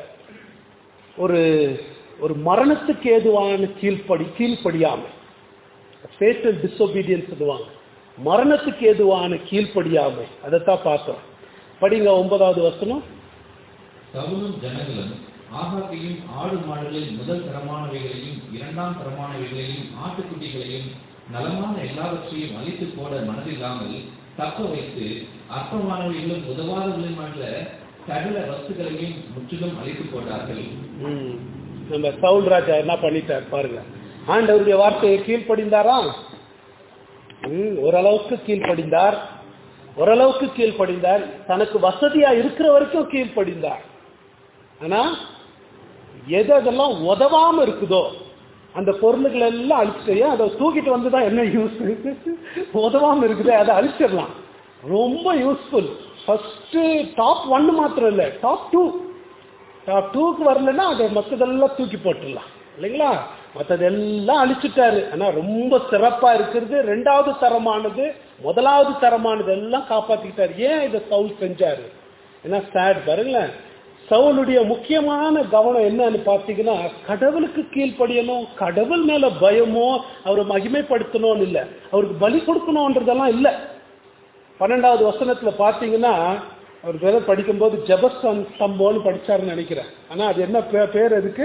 ஒரு ஒரு மரணத்துக்கு ஏதுவான கீழ்ப்படி கீழ்ப்படியாமை ஃபேட்டல் டிசோபீடியன்ஸ் சொல்லுவாங்க மரணத்துக்கு ஏதுவான கீழ்ப்படியாமை அதைத்தான் பார்த்தோம் படிங்க ஒன்பதாவது வசனம் சவுலும் ஜனங்களும் ஆகாத்தையும் ஆடு மாடுகளின் முதல் தரமானவைகளையும் இரண்டாம் தரமானவைகளையும் ஆட்டுக்குட்டிகளையும் நலமான எல்லாவற்றையும் அழித்து போட மனதில்லாமல் தக்க வைத்து அற்பமானவைகளும் உதவாதவர்களுமன்ற சகல வஸ்துகளையும் முற்றிலும் அழித்து போட்டார்கள் ம். நம்ம சவுல் ராஜா என்ன பண்ணிட்டார் பாருங்க ஆண்டவருடைய வார்த்தையை கீழ்ப்படிந்தாரா ம், ஓரளவுக்கு கீழ்ப்படிந்தார் ஓரளவுக்கு கீழ்ப்படிந்தார் தனக்கு வசதியா இருக்கிற வரைக்கும் கீழ்ப்படிந்தார் ஆனா எது அதெல்லாம் உதவாம இருக்குதோ அந்த பொருளுகள் எல்லாம் அழிச்சிட்டு ஏன் அதை தூக்கிட்டு வந்துதான் என்ன யூஸ் உதவாம இருக்குது அதை அழிச்சிடலாம் ரொம்ப யூஸ்ஃபுல் ஃபர்ஸ்ட் டாப் ஒன்னு மாத்திரம் இல்லை டாப் டூ டாப் டூக்கு வரலன்னா அதை மற்றதெல்லாம் தூக்கி போட்டுடலாம் இல்லைங்களா மற்றதெல்லாம் அழிச்சிட்டாரு ஆனா ரொம்ப சிறப்பா இருக்கிறது ரெண்டாவது தரமானது முதலாவது தரமானது எல்லாம் காப்பாத்திக்கிட்டாரு ஏன் இதை சவுல் செஞ்சாரு ஏன்னா சேட் பாருங்களேன் சவுலுடைய முக்கியமான கவனம் என்னன்னு பார்த்தீங்கன்னா கடவுளுக்கு கீழ்ப்படியணும் கடவுள் மேல பயமோ அவரை மகிமைப்படுத்தணும்னு இல்லை அவருக்கு பலி கொடுக்கணும்ன்றதெல்லாம் இல்லை பன்னெண்டாவது வசனத்துல பார்த்தீங்கன்னா அவர் வேற படிக்கும்போது ஜபஸ்தம் ஸ்தம்பம்னு படிச்சாருன்னு நினைக்கிறேன் ஆனா அது என்ன பே- பேர் அதுக்கு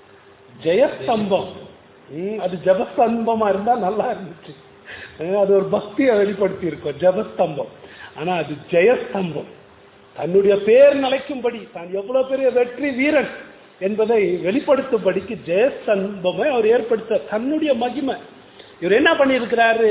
ஜெயஸ்தம்பம் ம், அது ஜபஸ்தம்பமா இருந்தா நல்லா இருந்துச்சு அஹ் அது ஒரு பக்தியை வெளிப்படுத்தி இருக்கும் ஜபஸ்தம்பம் ஆனா அது ஜெயஸ்தம்பம் தன்னுடைய பேர் நிலைக்கும்படி தான் எவ்வளவு பெரிய வெற்றி வீரன் என்பதை வெளிப்படுத்தும்படிக்கு ஜெயஸ்தம்பமை அவர் ஏற்படுத்த தன்னுடைய மகிமை இவர் என்ன பண்ணியிருக்கிறாரு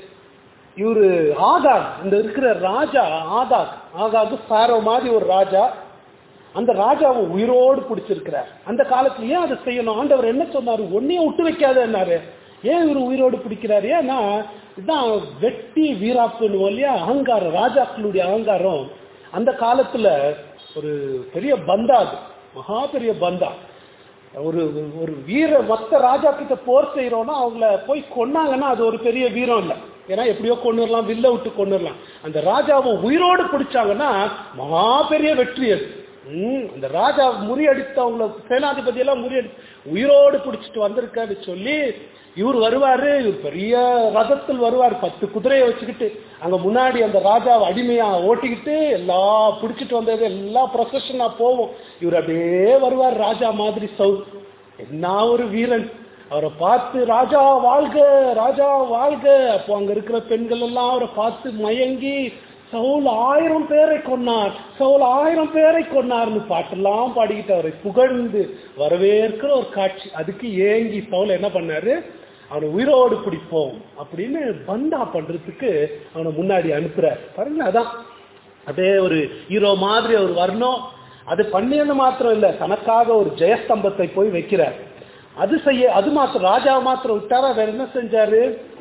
இவரு ஆகாக் இந்த இருக்கிற ராஜா ஆகாக் ஆகாக் சாரோ மாதிரி ஒரு ராஜா அந்த ராஜாவை உயிரோடு பிடிச்சிருக்கிறார் அந்த காலத்துல ஏன் அதை செய்யணும் ஆண்டவர் என்ன சொன்னாரு ஒன்னையும் விட்டு வைக்காதன்னாரு ஏன் இவர் உயிரோடு பிடிக்கிறாரு ஏன்னா இதுதான் வெட்டி வீராப்புன்னு இல்லையா அகங்காரம் ராஜாக்களுடைய அகங்காரம் அந்த காலத்துல ஒரு பெரிய பந்தா அது மகா பெரிய பந்தா ஒரு ஒரு வீர மொத்த ராஜா கிட்ட போர் செய்யறோம்னா அவங்கள போய் கொன்னாங்கன்னா அது ஒரு பெரிய வீரம் இல்லை ஏன்னா எப்படியோ கொண்டுடலாம் வில்ல விட்டு கொண்டுடலாம் அந்த ராஜாவை உயிரோடு பிடிச்சாங்கன்னா மகா பெரிய வெற்றி அது ம், அந்த ராஜா முறியடித்தவங்கள சேனாதிபதி எல்லாம் முறியடி உயிரோடு பிடிச்சிட்டு வந்திருக்காரு சொல்லி இவர் வருவாரு இவர் பெரிய ரதத்தில் வருவார் பத்து குதிரையை வச்சுக்கிட்டு அங்க முன்னாடி அந்த ராஜாவை அடிமையா ஓட்டிக்கிட்டு எல்லா பிடிச்சிட்டு வந்தது எல்லா ப்ரொசஷனா போவோம் இவர் அப்படியே வருவார் ராஜா மாதிரி சவுல் என்ன ஒரு வீரன் அவரை பார்த்து ராஜா வாழ்க ராஜா வாழ்க அப்போ அங்க இருக்கிற பெண்கள் எல்லாம் அவரை பார்த்து மயங்கி சவுல் ஆயிரம் பேரை கொன்னார் சவுல் ஆயிரம் பேரை கொன்னார்னு பாட்டெல்லாம் பாடிக்கிட்டு அவரை புகழ்ந்து வரவேற்கிற ஒரு காட்சி அதுக்கு ஏங்கி சவுல் என்ன பண்ணாரு அவனை உயிரோடு பிடிப்போம் அப்படின்னு பந்தா பண்றதுக்கு அவனை முன்னாடி அனுப்புறார் பாருங்க அதான் அதே ஒரு ஹீரோ மாதிரி அவர் வரணும் அது பண்ணியது மாத்திரம் இல்ல தனக்காக ஒரு ஜெயஸ்தம்பத்தை போய் வைக்கிறார் அது செய்ய அது மாத்திரம் ராஜா மாத்திரம் விட்டாரா வேற என்ன செஞ்சாரு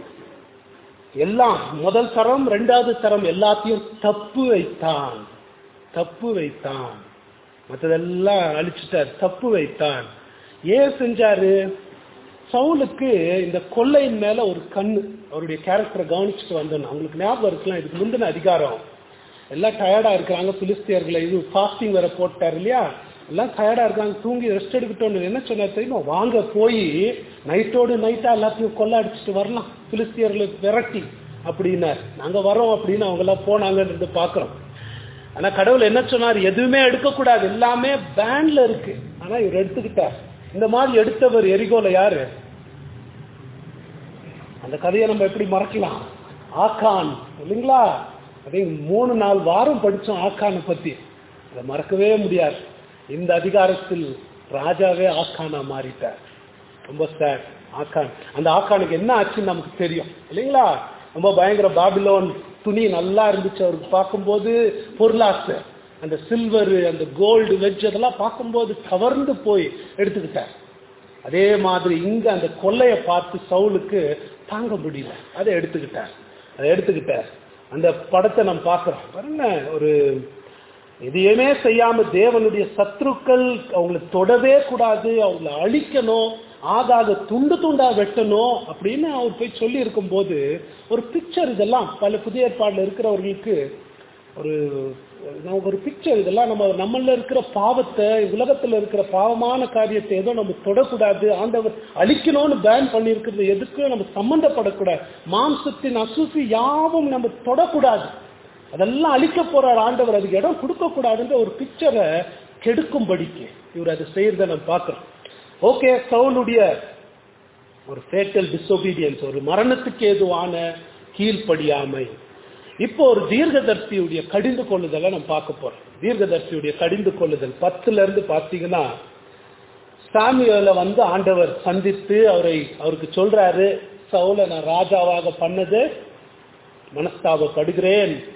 எல்லாம் முதல் தரம் ரெண்டாவது தரம் எல்லாத்தையும் தப்பு வைத்தான் தப்பு வைத்தான் மற்றதெல்லாம் அழிச்சிட்டார் தப்பு வைத்தான் ஏன் செஞ்சாரு சவுலுக்கு இந்த கொள்ளையின் மேல ஒரு கண்ணு அவருடைய கேரக்டரை கவனிச்சுட்டு வந்தோம் அவங்களுக்கு ஞாபகம் இருக்கலாம் இதுக்கு முந்தின அதிகாரம் எல்லாம் டயர்டா இருக்கிறாங்க பிலிஸ்தியர்களை இது ஃபாஸ்டிங் வேற போட்டார் இல்லையா எல்லாம் டயர்டா இருக்காங்க தூங்கி ரெஸ்ட் எடுக்கட்டும் என்ன சொன்னார் தெரியுமா வாங்க போய் நைட்டோடு நைட்டா எல்லாத்தையும் கொள்ள அடிச்சுட்டு வரலாம் பிலிஸ்தியர்களை விரட்டி அப்படின்னார் நாங்க வரோம் அப்படின்னு அவங்க எல்லாம் போனாங்கன்றது பாக்குறோம் ஆனா கடவுள் என்ன சொன்னார் எதுவுமே எடுக்கக்கூடாது எல்லாமே பேன்ல இருக்கு ஆனா இவர் எடுத்துக்கிட்டார் இந்த மாதிரி எடுத்தவர் எரிகோல யாரு அந்த கதையை நம்ம எப்படி மறக்கலாம் ஆக்கான் இல்லைங்களா அதே மூணு நாலு வாரம் படிச்சோம் ஆக்கானை பத்தி அதை மறக்கவே முடியாது இந்த அதிகாரத்தில் ராஜாவே ஆக்கானா மாறிட்டார் ரொம்ப சேட் ஆக்கான் அந்த ஆக்கானுக்கு என்ன ஆச்சுன்னு நமக்கு தெரியும் இல்லைங்களா ரொம்ப பயங்கர பாபிலோன் துணி நல்லா இருந்துச்சு அவருக்கு பார்க்கும்போது பொருளாசை அந்த சில்வர் அந்த கோல்டு வெஜ் அதெல்லாம் பார்க்கும்போது கவர்ந்து போய் எடுத்துக்கிட்டார் அதே மாதிரி இங்க அந்த கொள்ளைய பார்த்து சவுலுக்கு தாங்க முடியல அதை எடுத்துக்கிட்டார் அதை எடுத்துக்கிட்டார் அந்த படத்தை நம்ம பார்க்கிறோம் பாருங்க ஒரு எதையுமே செய்யாம தேவனுடைய சத்துருக்கள் அவங்களை தொடவே கூடாது அவங்கள அழிக்கணும் ஆகாத துண்டு துண்டா வெட்டணும் அப்படின்னு அவர் போய் சொல்லி இருக்கும்போது ஒரு பிக்சர் இதெல்லாம் பல புதிய ஏற்பாடுல இருக்கிறவர்களுக்கு ஒரு நமக்கு ஒரு பிக்சர் இதெல்லாம் நம்ம நம்மள இருக்கிற பாவத்தை உலகத்துல இருக்கிற பாவமான காரியத்தை ஏதோ நம்ம தொடக்கூடாது ஆண்டவர் அழிக்கணும்னு பேன் பண்ணியிருக்கிறது எதுக்கும் நம்ம சம்பந்தப்படக்கூடாது மாம்சத்தின் அசுசி யாவும் நம்ம தொடக்கூடாது அதெல்லாம் அழிக்க போறார் ஆண்டவர் அதுக்கு இடம் கொடுக்க கூடாதுன்ற ஒரு பிக்சரை கெடுக்கும்படிக்கு இவர் அதை செய்யறத நம்ம பார்க்கிறோம் ஓகே சவுலுடைய ஒரு ஃபேட்டல் டிசோபீடியன்ஸ் ஒரு மரணத்துக்கு ஏதுவான கீழ்ப்படியாமை இப்போ ஒரு தீர்க்கதர்சியுடைய கடிந்து கொள்ளுதலை நம்ம பார்க்க போறோம் தீர்க்கதர்சியுடைய கடிந்து கொள்ளுதல் பத்துல இருந்து பார்த்தீங்கன்னா சாமியோல வந்து ஆண்டவர் சந்தித்து அவரை அவருக்கு சொல்றாரு சவுல நான் ராஜாவாக பண்ணது மனஸ்தாபப்படுகிறேன்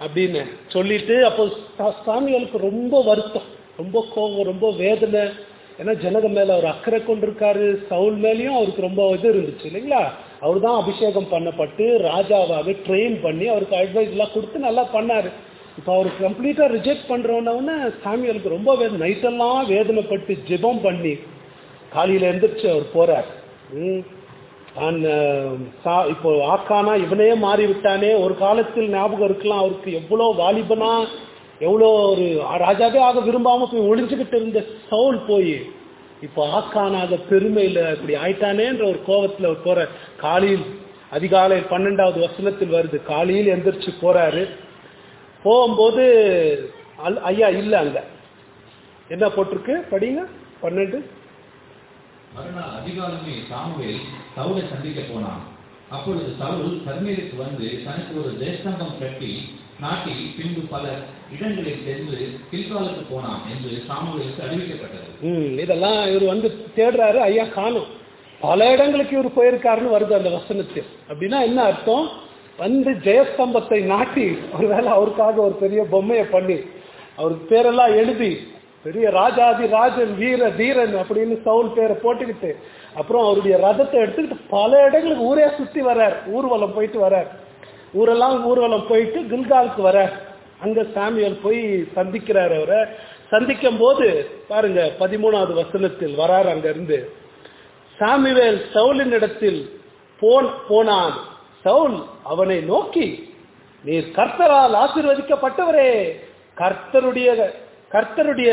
அப்படின்னு சொல்லிட்டு அப்போ சா- சாமியாளுக்கு ரொம்ப வருத்தம் ரொம்ப கோபம் ரொம்ப வேதனை ஏன்னா ஜனக மேல அவர் அக்கறை கொண்டிருக்காரு சவுல் மேலேயும் அவருக்கு ரொம்ப இது இருந்துச்சு இல்லைங்களா அவர் தான் அபிஷேகம் பண்ணப்பட்டு ராஜாவாக ட்ரெயின் பண்ணி அவருக்கு அட்வைஸ் எல்லாம் கொடுத்து நல்லா பண்ணாரு இப்போ அவர் கம்ப்ளீட்டா ரிஜெக்ட் பண்றோன்னே சாமியாளுக்கு ரொம்ப வேதனை நைட்டெல்லாம் வேதனைப்பட்டு ஜெபம் பண்ணி காலையில எந்திரிச்சு அவர் போறார் ம். தான் அஹ், சா- இப்போ ஆக்கானா இவனே மாறி விட்டானே ஒரு காலத்தில் ஞாபகம் இருக்கலாம் அவருக்கு எவ்வளோ வாலிபனா எவ்வளோ ஒரு ராஜாவே ஆக விரும்பாம போய் ஒளிஞ்சுக்கிட்டு இருந்த சவுல் போய் இப்போ ஆக்கானாக பெருமையில இப்படி ஆயிட்டானேன்ற ஒரு கோவத்துல அவர் போற காலையில் அதிகாலை பன்னெண்டாவது வசனத்தில் வருது காலையில் எந்திரிச்சு போறாரு போகும்போது அல்- ஐயா இல்ல அங்க என்ன போட்டிருக்கு படிங்க பன்னெண்டு மறுநாள் அதிகாலமே சாமுவேல் சவுலை சந்திக்க போனான் அப்பொழுது சவுல் கர்மேலுக்கு வந்து தனக்கு ஒரு தேசங்கம் கட்டி நாட்டி பின்பு பல இடங்களில் சென்று கில்காலுக்கு போனான் என்று சாமுவேலுக்கு அறிவிக்கப்பட்டது ம் இதெல்லாம் இவர் வந்து தேடுறாரு ஐயா காணும் பல இடங்களுக்கு இவர் போயிருக்காருன்னு வருது அந்த வசனத்தில் அப்படின்னா என்ன அர்த்தம் வந்து ஜெயஸ்தம்பத்தை நாட்டி ஒருவேளை அவருக்காக ஒரு பெரிய பொம்மையை பண்ணி அவருக்கு பேரெல்லாம் எழுதி பெரிய ராஜாதி ராஜன் வீர தீரன் அப்படின்னு சவுல் பேரை போட்டுக்கிட்டு அப்புறம் அவருடைய ரதத்தை எடுத்துக்கிட்டு பல இடங்களுக்கு ஊரே சுத்தி வர்றார் ஊர்வலம் போயிட்டு வர்றார் ஊரெல்லாம் ஊர்வலம் போயிட்டு கில்காலுக்கு வர்றார் அங்க சாமியல் போய் சந்திக்கிறார் அவரை சந்திக்கும் போது பாருங்க பதிமூணாவது வசனத்தில் வரார் அங்க இருந்து சாமுவேல் சவுலின் இடத்தில் போன் போனான் சவுல் அவனை நோக்கி நீர் கர்த்தரால் ஆசீர்வதிக்கப்பட்டவரே கர்த்தருடைய கர்த்தருடைய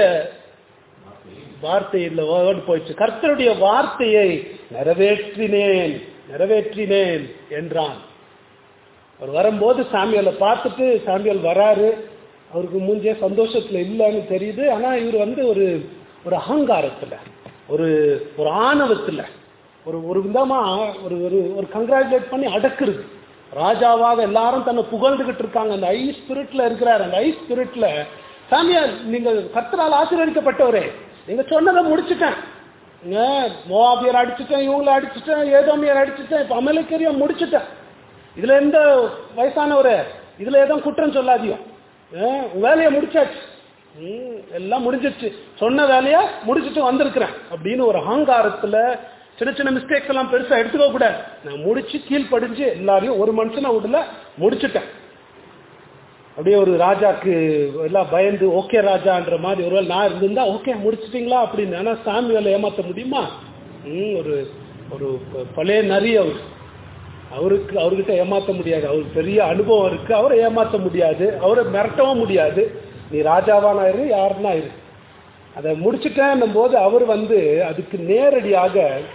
வார்த்தை இல்ல வேர்டு போயிடுச்சு கர்த்தருடைய வார்த்தையை நிறைவேற்றினேன் நிறைவேற்றினேன் என்றான் அவர் வரும்போது சாமியலை பார்த்துட்டு சாமியல் வராரு அவருக்கு மூஞ்சே சந்தோஷத்துல இல்லைன்னு தெரியுது ஆனா இவர் வந்து ஒரு ஒரு அகங்காரத்துல ஒரு ஒரு ஆணவத்துல ஒரு ஒரு விதமா ஒரு ஒரு ஒரு கங்க்ராச்சுலேட் பண்ணி அடக்குறது ராஜாவாக எல்லாரும் தன்னை புகழ்ந்துகிட்டு இருக்காங்க அந்த ஐ ஸ்பிரிட்ல இருக்கிறார் அந்த ஐ ஸ்பிரிட்ல சாமியார் நீங்க கர்த்தரால் ஆசீர்வதிக்கப்பட்டவரே நீங்க சொன்னதை முடிச்சுட்டேன் மோவாபியர் அடிச்சுட்டேன் இவங்களை அடிச்சுட்டேன் ஏதோமியர் அடிச்சுட்டேன் இப்ப அமலைக்கரியா முடிச்சுட்டேன் இதுல எந்த வயசானவரே இதுல எதுவும் குற்றம் சொல்லாதியோ அஹ், உன் வேலையை முடிச்சாச்சு ம், எல்லாம் முடிஞ்சிருச்சு சொன்ன வேலையை முடிச்சுட்டு வந்திருக்கிறேன் அப்படின்னு ஒரு அகங்காரத்துல சின்ன சின்ன மிஸ்டேக்ஸ் எல்லாம் பெருசா எடுத்துக்க கூடாது நான் முடிச்சு கீழ்ப்படிஞ்சு எல்லாரையும் ஒரு மனுஷனை விடல முடிச்சுட்டேன் அப்படியே ஒரு ராஜாக்கு எல்லாம் பயந்து ஓகே ராஜான்ற மாதிரி ஒருவேளை நான் இருந்திருந்தா ஓகே முடிச்சிட்டீங்களா அப்படின்னு ஆனா சாமி வேலை ஏமாத்த முடியுமா ம், ஒரு ஒரு ப- பழைய நரி அவர் அவருக்கு அவர்கிட்ட ஏமாத்த முடியாது அவருக்கு பெரிய அனுபவம் இருக்கு அவரை ஏமாத்த முடியாது அவரை மிரட்டவும் முடியாது நீ ராஜாவானா இரு யாருன்னா இரு அதை முடிச்சுட்டேன்னும் போது அவர் வந்து அதுக்கு நேரடியாக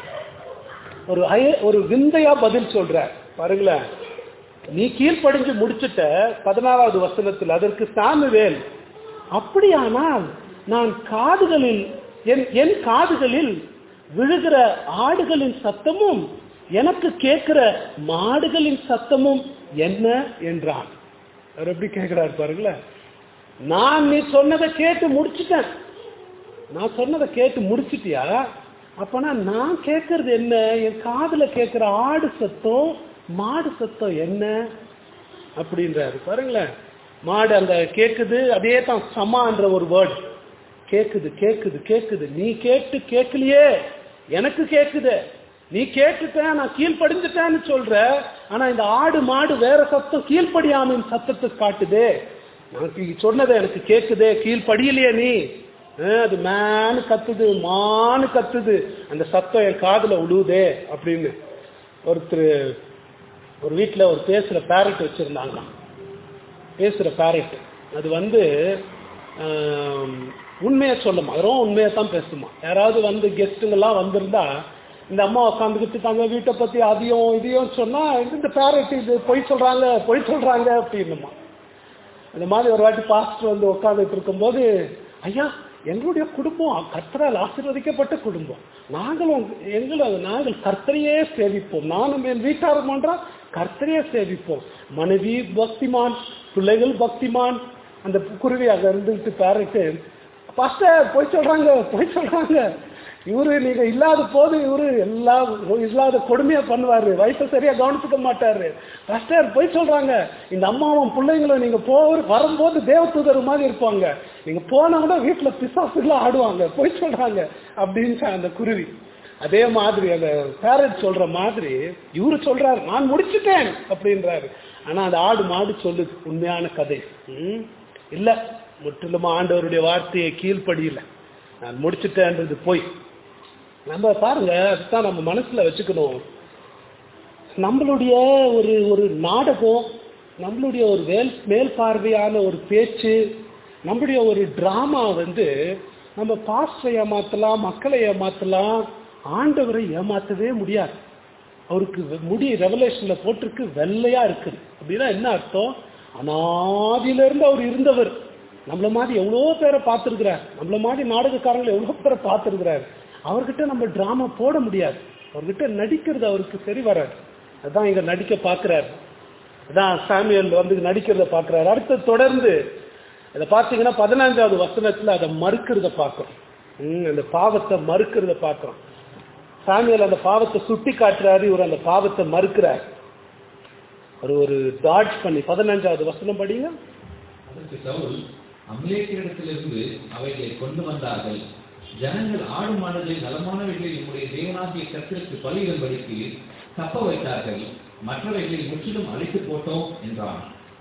ஒரு அய- ஒரு விந்தையா பதில் சொல்றார் பாருங்களேன் நீ கீழ்ப்படிஞ்சு முடிச்சிட்ட பதினாறாவது வசனத்தில் அதற்கு சாமுவேல் அப்படியானால் நான் காதுகளில் என் என் காதுகளில் விழுகிற ஆடுகளின் சத்தமும் எனக்கு கேட்கிற மாடுகளின் சத்தமும் என்ன என்றான் அவர் எப்படி கேட்கிறார் பாருங்களேன் நான் நீ சொன்னதை கேட்டு முடிச்சிட்டேன் நான் சொன்னதை கேட்டு முடிச்சிட்டியா அப்பனா நான் கேட்கறது என்ன என் காதுல கேட்கிற ஆடு சத்தம் மாடு சத்தம் என்ன அப்படின்றாரு பாருங்களேன் மாடு அந்த கேக்குது அதே தான் சமான்ற ஒரு வேர்ட் கேக்குது கேக்குது கேக்குது நீ கேட்டு கேட்கலையே எனக்கு கேக்குது நீ கேட்டுட்ட நான் கீழ்ப்படிஞ்சுட்டேன்னு சொல்ற ஆனா இந்த ஆடு மாடு வேற சத்தம் கீழ்ப்படியாமின் சத்தத்தை காட்டுதே நான் நீ சொன்னதை எனக்கு கேக்குதே கீழ்ப்படியலையே நீ அஹ், அது மேனு கத்துது மானு கத்துது அந்த சத்தம் என் காதுல விழுவுதே அப்படின்னு ஒருத்தர் ஒரு வீட்டில் ஒரு பேசுகிற பேரட் வச்சுருந்தாங்களாம் பேசுகிற பேரட் அது வந்து ஆம், உண்மையை சொல்லுமா வெறும் உண்மையை தான் பேசுமா யாராவது வந்து கெஸ்ட்டுங்கெல்லாம் வந்திருந்தா இந்த அம்மா உட்காந்துக்கிட்டு தாங்க வீட்டை பற்றி அதையும் இதையும் சொன்னால் இந்த பேரட் இது பொய் சொல்கிறாங்க பொய் சொல்கிறாங்க அப்படின்னுமா அந்த மாதிரி ஒரு வாட்டி பாஸ்டர் வந்து உட்காந்துட்டு இருக்கும்போது ஐயா எங்களுடைய குடும்பம் கர்த்தரால் ஆசீர்வதிக்கப்பட்ட குடும்பம் நாங்களும் எங்களும் நாங்கள் கர்த்தரையே சேவிப்போம் நானும் என் வீட்டாரும் ஒன்றா கர்த்தரையே சேவிப்போம் மனைவி பக்திமான் பிள்ளைகள் பக்திமான் அந்த குருவி அங்க இருந்துட்டு பாருட்டு பாஸ்டர் போய் சொல்றாங்க போய் சொல்றாங்க இவரு நீங்க இல்லாத போது இவரு எல்லா இல்லாத கொடுமையா பண்ணுவாரு வயசை சரியா கவனிச்சுக்க மாட்டாரு பாஸ்டர் போய் சொல்றாங்க இந்த அம்மாவும் பிள்ளைங்களும் நீங்க போ வரும்போது தேவதூதர் மாதிரி இருப்பாங்க நீங்க போனா கூட வீட்டுல பிசாசுலாம் ஆடுவாங்க போய் சொல்றாங்க அப்படின்னு அந்த குருவி அதே மாதிரி அந்த பேரட் சொல்ற மாதிரி இவரு சொல்றாரு நான் முடிச்சிட்டேன் அப்படின்றாரு ஆனா அந்த ஆடு மாடு சொல்லுது உண்மையான கதை ம், இல்ல முற்றிலுமா ஆண்டவருடைய வார்த்தையை கீழ்ப்படியில நான் முடிச்சிட்டேன்றது போய் நம்ம பாருங்க அதுதான் நம்ம மனசுல வச்சுக்கணும் நம்மளுடைய ஒரு ஒரு நாடகம் நம்மளுடைய ஒரு வேல் மேல் பார்வையான ஒரு பேச்சு நம்மளுடைய ஒரு டிராமா வந்து நம்ம பாஸ்டரை ஏமாத்தலாம் மக்களை ஏமாத்தலாம் ஆண்டவரை ஏமாத்தவே முடியாது அவருக்கு வெ- முடி ரெவலேஷன்ல போட்டிருக்கு வெள்ளையா இருக்குது அப்படின்னா என்ன அர்த்தம் அனாதியில இருந்து அவர் இருந்தவர் நம்மள மாதிரி எவ்வளோ பேரை பார்த்துருக்கிறார் நம்மள மாதிரி நாடகக்காரங்களை எவ்வளோ பேரை பார்த்துருக்கிறார் அவர்கிட்ட நம்ம டிராமா போட முடியாது அவர்கிட்ட நடிக்கிறது அவருக்கு சரி வராது அதான் இங்க நடிக்க பார்க்கிறார் அதான் சாமியல் வந்து நடிக்கிறத பார்க்கிறார் அடுத்து தொடர்ந்து இதை பார்த்தீங்கன்னா பதினஞ்சாவது வசனத்துல அதை மறுக்கிறத பார்க்கிறோம் ம், அந்த பாவத்தை மறுக்கிறத பார்க்கிறோம் சாமியல் அந்த பாவத்தை சுட்டி காட்டுறாரு இவர் அந்த பாவத்தை மறுக்கிறார் ஒரு ஒரு டாட்ஜ் பண்ணி பதினஞ்சாவது வசனம் படிங்க அதற்கு சவுல் அமலேக்கிடத்திலிருந்து அவைகளை கொண்டு வந்தார்கள் ஜனங்கள் ஆடு மாடுகளை நலமானவைகளை நம்முடைய தேவனாகிய கர்த்தருக்கு பலியிடும்படிக்கு தப்ப வைத்தார்கள் மற்றவைகளை முற்றிலும் அழித்து போட்டோம் என்றான்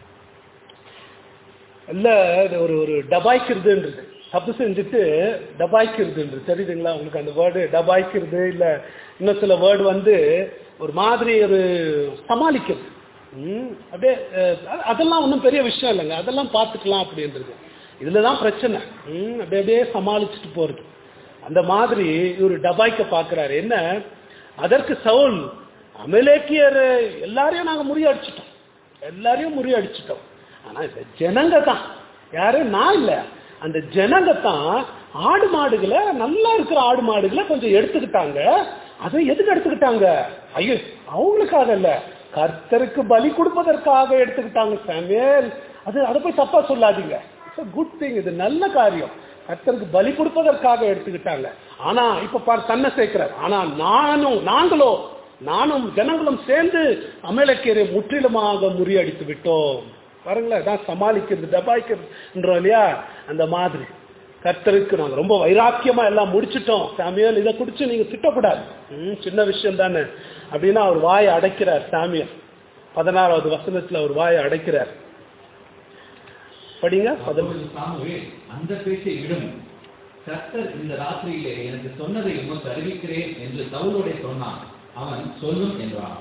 இல்ல இது ஒரு ஒரு டபாய்க்கிறதுன்றது தப்பு செஞ்சுட்டு டபாய்க்கிறதுன்றது தெரியுதுங்களா உங்களுக்கு அந்த வேர்டு டபாய்க்கிறது இல்ல இன்னும் சில வேர்டு வந்து ஒரு மாதிரி ஒரு சமாளிக்கிறது ம், அப்படியே அஹ், அ- அதெல்லாம் ஒன்றும் பெரிய விஷயம் இல்லைங்க அதெல்லாம் பார்த்துக்கலாம் அப்படின்றது இதுல தான் பிரச்சனை ம், அப்படியே அப்படியே சமாளிச்சுட்டு போறது அந்த மாதிரி இவர் டபாய்க்க பார்க்கறாரு என்ன அதற்கு சவுல் அமலேக்கியர் எல்லாரையும் நாங்க முறியடிச்சிட்டோம் எல்லாரையும் முறியடிச்சிட்டோம் ஆனா இந்த ஜனங்க தான் யாரு நான் இல்ல அந்த ஜனங்க தான் ஆடு மாடுகளை நல்லா இருக்கிற ஆடு மாடுகளை கொஞ்சம் எடுத்துக்கிட்டாங்க அதை எதுக்கு எடுத்துக்கிட்டாங்க ஐயோ அவங்களுக்காக இல்ல கர்த்தருக்கு பலி கொடுப்பதற்காக எடுத்துக்கிட்டாங்க சாமியல் அது அதை போய் தப்பா சொல்லாதீங்க இட்ஸ் குட் திங் இது நல்ல காரியம் கர்த்தருக்கு பலி கொடுப்பதற்காக எடுத்துக்கிட்டாங்க ஆனா இப்ப பார் தன்னை சேர்க்கிறார் ஆனா நானும் நாங்களோ நானும் ஜனங்களும் சேர்ந்து அமலக்கீரை முற்றிலுமாக முறியடித்து விட்டோம் பாருங்களேன் தான் சமாளிக்கிறது டபாய்க்கிறதுன்றோம் இல்லையா அந்த மாதிரி கர்த்தருக்கு நாங்க ரொம்ப வைராக்கியமா எல்லாம் முடிச்சிட்டோம் சாமியல் இதை குடிச்சு நீங்க திட்டக்கூடாது ம், சின்ன விஷயம் தானே அப்படின்னா அவர் வாயை அடைக்கிறார் சாமியல் பதினாறாவது வசனத்துல அவர் வாயை அடைக்கிறார் படிங்க பதின அப்பொழுது சாமுவேல் அந்த பேச்சை விடும் கர்த்தர் இந்த ராத்திரியிலே எனக்கு சொன்னதை உமக்கு அறிவிக்கிறேன் என்று சவுலோடே சொன்னான் அவன் சொல்லும் என்றான்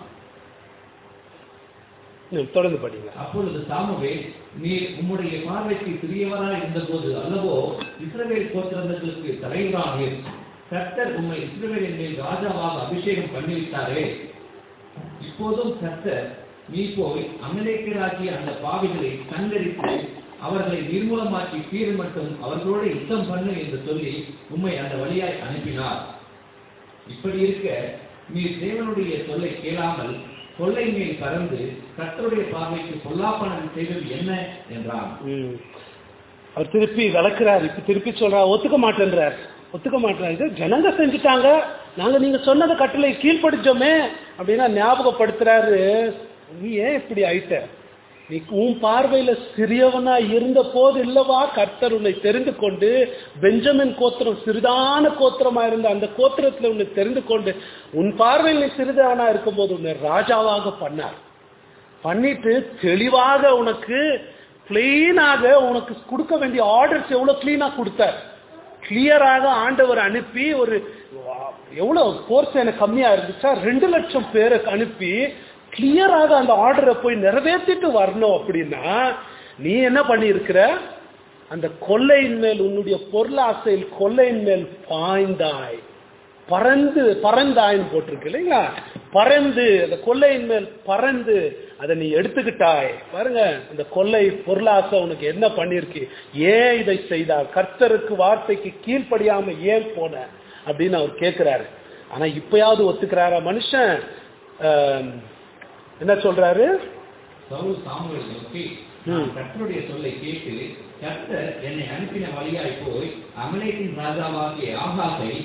ம், தொடர்ந்து படிங்க அப்பொழுது சாமுவேல் நீர் உம்முடைய பார்வைக்கு சிறியவராய் இருந்தபோது அல்லவோ இஸ்ரவேல் கோத்திரங்களுக்கு தலைவரானீர் கர்த்தர் உம்மை இஸ்ரவேலின் மேல் ராஜாவாக அபிஷேகம் பண்ணிவிட்டாரே இப்போதும் கர்த்தர் நீ போய் அமலேக்கராகிய அந்த பாவிகளை சங்கரித்து அவர்களை நிர்மூலமாக்கி தீர் மட்டும் அவர்களோடு யுத்தம் பண்ணு என்று சொல்லி உம்மை அந்த வழியாய் அனுப்பினார் இப்படி இருக்க நீர் தேவனுடைய சொல்லை கேளாமல் கொள்ளை மேல் பறந்து கர்த்தருடைய பார்வைக்கு பொல்லாப்பனம் செய்தது என்ன என்றான் ம். அவர் திருப்பி விளக்குறாரு இப்ப திருப்பி சொல்றார் ஒத்துக்க மாட்டேன்றார் ஒத்துக்க மாட்டேறாரு இது ஜனங்க செஞ்சுட்டாங்க நாங்க நீங்க சொன்னதை கட்டளை கீழ்ப்படுத்தோமே அப்படின்னா ஞாபகப்படுத்துறாரு நீ ஏன் இப்படி ஆயிட்ட நீ உன் பார்வையில சிறியவனா இருந்த போது இல்லவா கர்த்தர் உன்னை தெரிந்து கொண்டு பெஞ்சமின் கோத்திரம் சிறிதான கோத்திரமா இருந்த அந்த கோத்திரத்துல உன்னை தெரிந்து கொண்டு உன் பார்வையில் நீ சிறிதவனா இருக்கும்போது உன்னை ராஜாவாக பண்ணார் பண்ணிட்டு தெளிவாக உனக்கு கிளீனாக உனக்கு கொடுக்க வேண்டிய ஆர்டர்ஸ் எவ்வளவு கிளீனா கொடுத்தார் கிளியராக ஆண்டவர் அனுப்பி ஒரு எவ்வளவு போர்ஸ் எனக்கு கம்மியா இருந்துச்சா ரெண்டு லட்சம் பேரை அனுப்பி கிளியராக அந்த ஆர்டரை போய் நிறைவேற்றிட்டு வரணும் அப்படின்னா நீ என்ன பண்ணியிருக்கிற அந்த கொள்ளையின் மேல் உன்னுடைய பொருளாசையில் கொள்ளையின் மேல் பாய்ந்தாய் பறந்து பறந்தாய்ன்னு போட்டிருக்கு இல்லைங்களா பறந்து அந்த கொள்ளையின் மேல் பறந்து அதை நீ எடுத்துக்கிட்டாய் பாருங்க அந்த கொள்ளை பொருளாசை உனக்கு என்ன பண்ணிருக்கு ஏன் இதை செய்தார் கர்த்தருக்கு வார்த்தைக்கு கீழ்ப்படியாம ஏன் போன அப்படின்னு அவர் கேட்கிறாரு ஆனா இப்பயாவது ஒத்துக்கிறாரா மனுஷன் ஆம், என்ன சொல்றாரு சவுல் சாமுவேல் நோக்கி நான் கர்த்தருடைய சொல்லை கேட்டு கர்த்தர் என்னை அனுப்பின வழியாய் போய் அமலேக்கின் ராஜாவாகிய ஆகாசை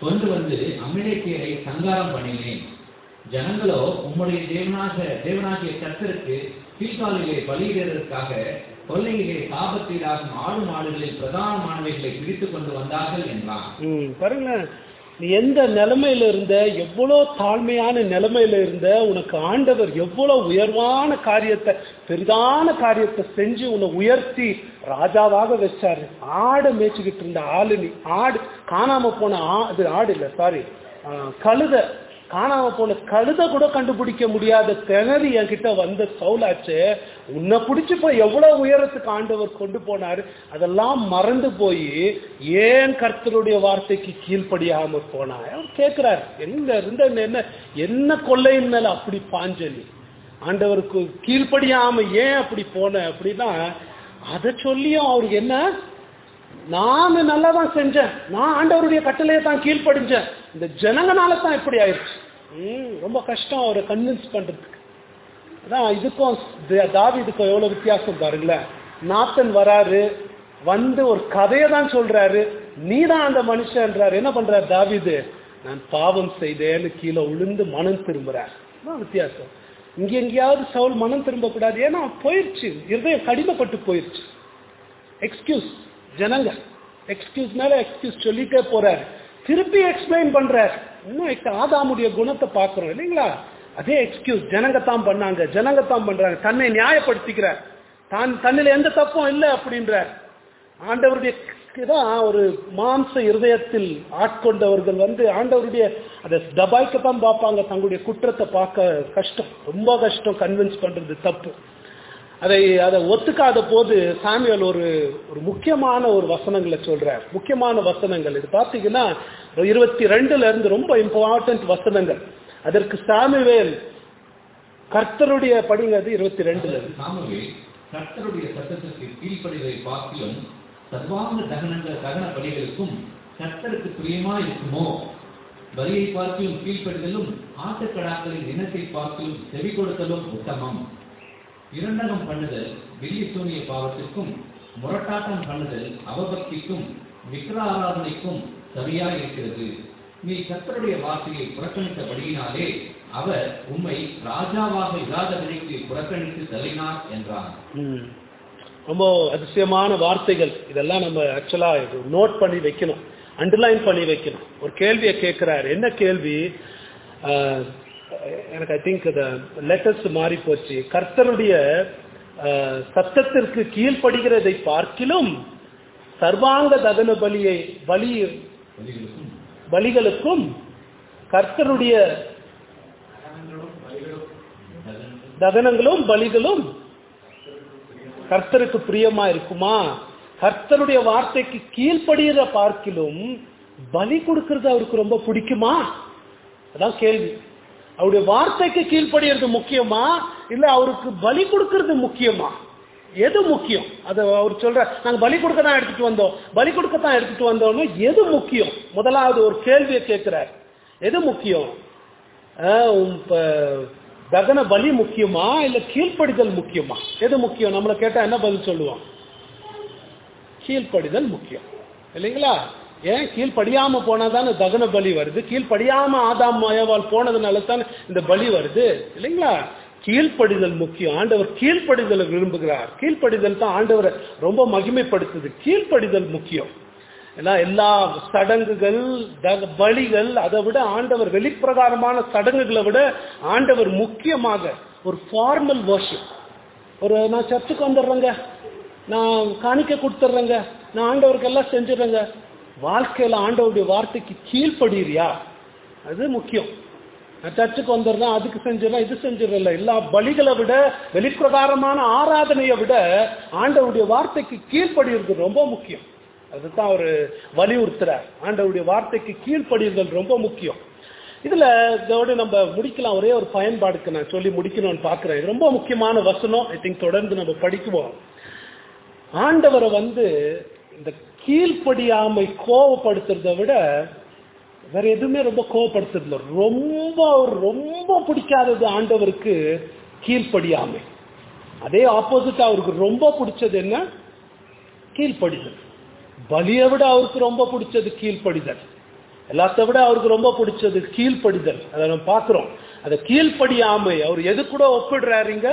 கொண்டு வந்து அமிலேக்கியரை சங்காரம் பண்ணினேன் ஜனங்களோ உம்முடைய தேவனாக தேவனாகிய கர்த்தருக்கு கீழ்காலிலே பலியிடுவதற்காக கொல்லையிலே சாபத்தீடாகும் ஆடு மாடுகளில் பிரதானமானவைகளை பிடித்துக் கொண்டு வந்தார்கள் என்றான் ம் பாருங்களேன் நீ எந்த நிலைமையில இருந்த எவ்வளோ தாழ்மையான நிலைமையில இருந்த உனக்கு ஆண்டவர் எவ்வளோ உயர்வான காரியத்தை பெரிதான காரியத்தை செஞ்சு உன்னை உயர்த்தி ராஜாவாக வச்சாரு ஆடை மேய்ச்சிக்கிட்டு இருந்த ஆளு நீ ஆடு காணாம போன ஆ இது ஆடு இல்லை சாரி கழுத காணாம போன கழுத கூட கண்டுபிடிக்க முடியாத திணறி என்கிட்ட வந்த சவுலாச்சு உன்னை பிடிச்சு போய் எவ்வளவு உயரத்துக்கு ஆண்டவர் கொண்டு போனாரு அதெல்லாம் மறந்து போய் ஏன் கர்த்தருடைய வார்த்தைக்கு கீழ்ப்படியாம போனாய் அவர் கேட்கிறார் எங்க இருந்த என்ன என்ன கொள்ளையின் மேல அப்படி பாஞ்சலி ஆண்டவருக்கு கீழ்ப்படியாம ஏன் அப்படி போன அப்படின்னா அதை சொல்லியும் அவருக்கு என்ன நான் நல்லா தான் செஞ்சேன் நான் ஆண்டவருடைய கட்டளையை தான் கீழ்ப்படிஞ்சேன் இந்த ஜனங்கனால தான் இப்படி ஆயிடுச்சு ம், ரொம்ப கஷ்டம் அவரை கன்வின்ஸ் பண்றதுக்கு அதான் இதுக்கும் த- தாவீதுக்கும் எவ்வளவு வித்தியாசம் பாருங்களேன் நாத்தன் வராரு வந்து ஒரு கதையை தான் சொல்றாரு நீ தான் அந்த மனுஷன்றாரு என்ன பண்றாரு தாவீது நான் பாவம் செய்தேன்னு கீழே விழுந்து மனம் திரும்புறார் அதான் வித்தியாசம் இங்க எங்கேயாவது சவுல் மனம் திரும்பக்கூடாது ஏன்னா போயிடுச்சு இருதயம் கடினப்பட்டு போயிடுச்சு எக்ஸ்கியூஸ் ஜனங்க எக்ஸ்கியூஸ் மேல எக்ஸ்கியூஸ் சொல்லிட்டே போறாரு திருப்பி எக்ஸ்பிளைன் பண்றாரு இன்னும் ex- ஆதாமுடைய குணத்தை பார்க்கிறோம் இல்லைங்களா அதே எக்ஸ்கியூஸ் ஜனங்க தான் பண்ணாங்க ஜனங்க தான் பண்றாங்க தன்னை நியாயப்படுத்திக்கிறார் தான் தன்னில் எந்த தப்பும் இல்லை அப்படின்றார் ஆண்டவருடைய தான் ஒரு மாம்ச இருதயத்தில் ஆட்கொண்டவர்கள் வந்து ஆண்டவருடைய அதை தபாய்க்கத்தான் பார்ப்பாங்க தங்களுடைய குற்றத்தை பார்க்க கஷ்டம் ரொம்ப கஷ்டம் கன்வின்ஸ் பண்றது தப்பு அதை அதை ஒத்துக்காத போது சாமியல் ஒரு ஒரு முக்கியமான ஒரு வசனங்களை சொல்றார் முக்கியமான வசனங்கள் இது பார்த்தீங்கன்னா இருபத்தி ரெண்டுல இருந்து ரொம்ப இம்பார்ட்டன்ட் வசனங்கள் அதற்கு சாமுவேல் கர்த்தருடைய படிங்கிறது இருபத்தி ரெண்டுல இருந்து சாமுவேல் கர்த்தருடைய சத்தத்திற்கு கீழ்ப்படிவதை பார்க்கிலும் சர்வாங்க தகனங்கள் தகன பலிகளுக்கும் கர்த்தருக்கு பிரியமா இருக்குமோ பலியை பார்க்கிலும் கீழ்ப்படிதலும் ஆட்டுக்கடாக்களின் இனத்தை பார்க்கிலும் செவி கொடுத்தலும் உத்தமம் இரண்டகம் பண்ணுதல் வெள்ளி சூனிய பாவத்திற்கும் முரட்டாட்டம் பண்ணுதல் அவபக்திக்கும் விக்கிர ஆராதனைக்கும் சரியாய் இருக்கிறது நீ கர்த்தருடைய வார்த்தையை புறக்கணித்தபடியினாலே அவர் உம்மை ராஜாவாக இல்லாதபடிக்கு புறக்கணித்து தள்ளினார் என்றார் ம். ரொம்ப அதிசயமான வார்த்தைகள் இதெல்லாம் நம்ம ஆக்சுவலா நோட் பண்ணி வைக்கணும் அண்டர்லைன் பண்ணி வைக்கணும் ஒரு கேள்வியை கேட்கிறார் என்ன கேள்வி ஆஹ், எனக்கு ஐ திங்க் லெட்டர்ஸ் மாறி போச்சு கர்த்தருடைய ஆஹ், சத்தத்திற்கு கீழ்ப்படுகிறதை பார்க்கிலும் சர்வாங்க தகன பலியை பலி பலிகளுக்கும் பலிகளுக்கும் கர்த்தருடைய தகனங்களும் பலிகளும் கர்த்தருக்கு பிரியமா இருக்குமா கர்த்தருடைய வார்த்தைக்கு கீழ்ப்படுகிற பார்க்கிலும் பலி கொடுக்கிறது அவருக்கு ரொம்ப பிடிக்குமா அதான் கேள்வி அவருடைய வார்த்தைக்கு கீழ்ப்படுகிறது முக்கியமா இல்ல அவருக்கு பலி கொடுக்கிறது முக்கியமா எது முக்கியம் அது அவர் சொல்ற நாங்க பலி கொடுக்க தான் எடுத்துட்டு வந்தோம் பலி கொடுக்க தான் எடுத்துட்டு வந்தோம்னு எது முக்கியம் முதலாவது ஒரு கேள்வியை கேட்கிறார் எது முக்கியம் ஆஹ் உம் ப- தகன பலி முக்கியமா இல்ல கீழ்ப்படிதல் முக்கியமா எது முக்கியம் நம்மளை கேட்டா என்ன பதில் சொல்லுவோம் கீழ்ப்படிதல் முக்கியம் இல்லைங்களா ஏன் கீழ்ப்படியாம போனாதானே தகன பலி வருது கீழ்ப்படியாம ஆதாம் மயவால் போனதுனால தானே இந்த பலி வருது இல்லைங்களா கீழ்ப்படிதல் முக்கியம் ஆண்டவர் கீழ்ப்படிதலை விரும்புகிறார் கீழ்ப்படிதல் தான் ஆண்டவரை ரொம்ப மகிமைப்படுத்துது கீழ்ப்படிதல் முக்கியம் ஏன்னா எல்லா சடங்குகள் த- பலிகள் அதை விட ஆண்டவர் வெளிப்பிரகாரமான சடங்குகளை விட ஆண்டவர் முக்கியமாக ஒரு ஃபார்மல் worship ஒரு நான் சர்ச்சுக்கு வந்துடுறேங்க நான் காணிக்க கொடுத்துட்றேங்க நான் ஆண்டவருக்கு எல்லாம் செஞ்சிடுறேங்க வாழ்க்கையில ஆண்டவருடைய வார்த்தைக்கு கீழ்ப்படுறியா அது முக்கியம் நான் சர்ச்சுக்கு வந்துடுறேன் அதுக்கு செஞ்சிடறேன் இது செஞ்சிடறேன் எல்லா பலிகளை விட வெளிப்பிரகாரமான ஆராதனையை விட ஆண்டவருடைய வார்த்தைக்கு கீழ்ப்படுகிறது ரொம்ப முக்கியம் அதுதான் அவர் வலியுறுத்துறார் ஆண்டவருடைய வார்த்தைக்கு கீழ்ப்படிதல் ரொம்ப முக்கியம் இதுல இதோட நம்ம முடிக்கலாம் ஒரே ஒரு பயன்பாடுக்கு நான் சொல்லி முடிக்கணும்னு பார்க்கிறேன் இது ரொம்ப முக்கியமான வசனம் ஐ திங்க் தொடர்ந்து நம்ம படிக்குவோம் ஆண்டவரை வந்து இந்த கீழ்ப்படியாமை கோவப்படுத்துறதை விட வேற எதுவுமே ரொம்ப கோவப்படுத்துறது இல்ல ரொம்ப அவர் ரொம்ப பிடிக்காதது ஆண்டவருக்கு கீழ்ப்படியாமை அதே ஆப்போசிட் அவருக்கு ரொம்ப பிடிச்சது என்ன கீழ்ப்படிதல் பலியை விட அவருக்கு ரொம்ப பிடிச்சது கீழ்ப்படிதல் எல்லாத்த விட அவருக்கு ரொம்ப பிடிச்சது கீழ்ப்படிதல் அதை நம்ம பார்க்கிறோம் அதை கீழ்ப்படியாமை அவர் எது கூட ஒப்பிடுறாருங்க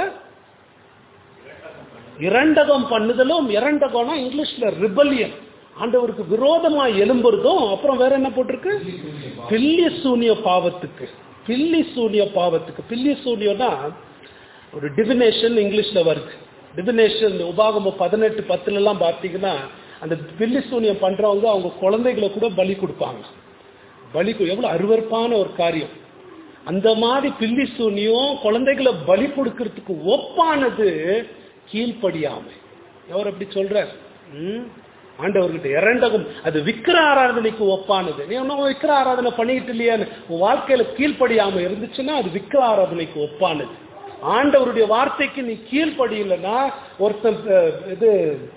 இரண்டகம் பண்ணுதலும் இரண்டகம்னா இங்கிலீஷ்ல ரிபல்லியன் ஆண்டவருக்கு விரோதமா எழும்புறதும் அப்புறம் வேற என்ன போட்டிருக்கு பில்லி சூனிய பாவத்துக்கு பில்லி சூனிய பாவத்துக்கு பில்லி சூனியம்னா ஒரு டிவினேஷன் இங்கிலீஷ்ல வருது டிவினேஷன் உபாகமம் பதினெட்டு பத்துல எல்லாம் பார்த்தீங்கன்னா அந்த பில்லி சூனியம் பண்றவங்க அவங்க குழந்தைகளை கூட பலி கொடுப்பாங்க பலி கொ- எவ்வளவு அருவருப்பான ஒரு காரியம் அந்த மாதிரி பில்லி சூனியம் குழந்தைகளை பலி கொடுக்கறதுக்கு ஒப்பானது கீழ்ப்படியாமை அவர் அப்படி சொல்றார் ம்? ஆண்டவர்கிட்ட இரண்டகம் அது விக்கிர ஆராதனைக்கு ஒப்பானது நீ ஒன்றும் விக்கிர ஆராதனை பண்ணிக்கிட்டு இல்லையான்னு உன் வாழ்க்கையில கீழ்ப்படியாம இருந்துச்சுன்னா அது விக்கிர ஆராதனைக்கு ஒப்பானது ஆண்டவருடைய வார்த்தைக்கு நீ கீழ்ப்படியலைன்னா ஒருத்தன் அஹ், இது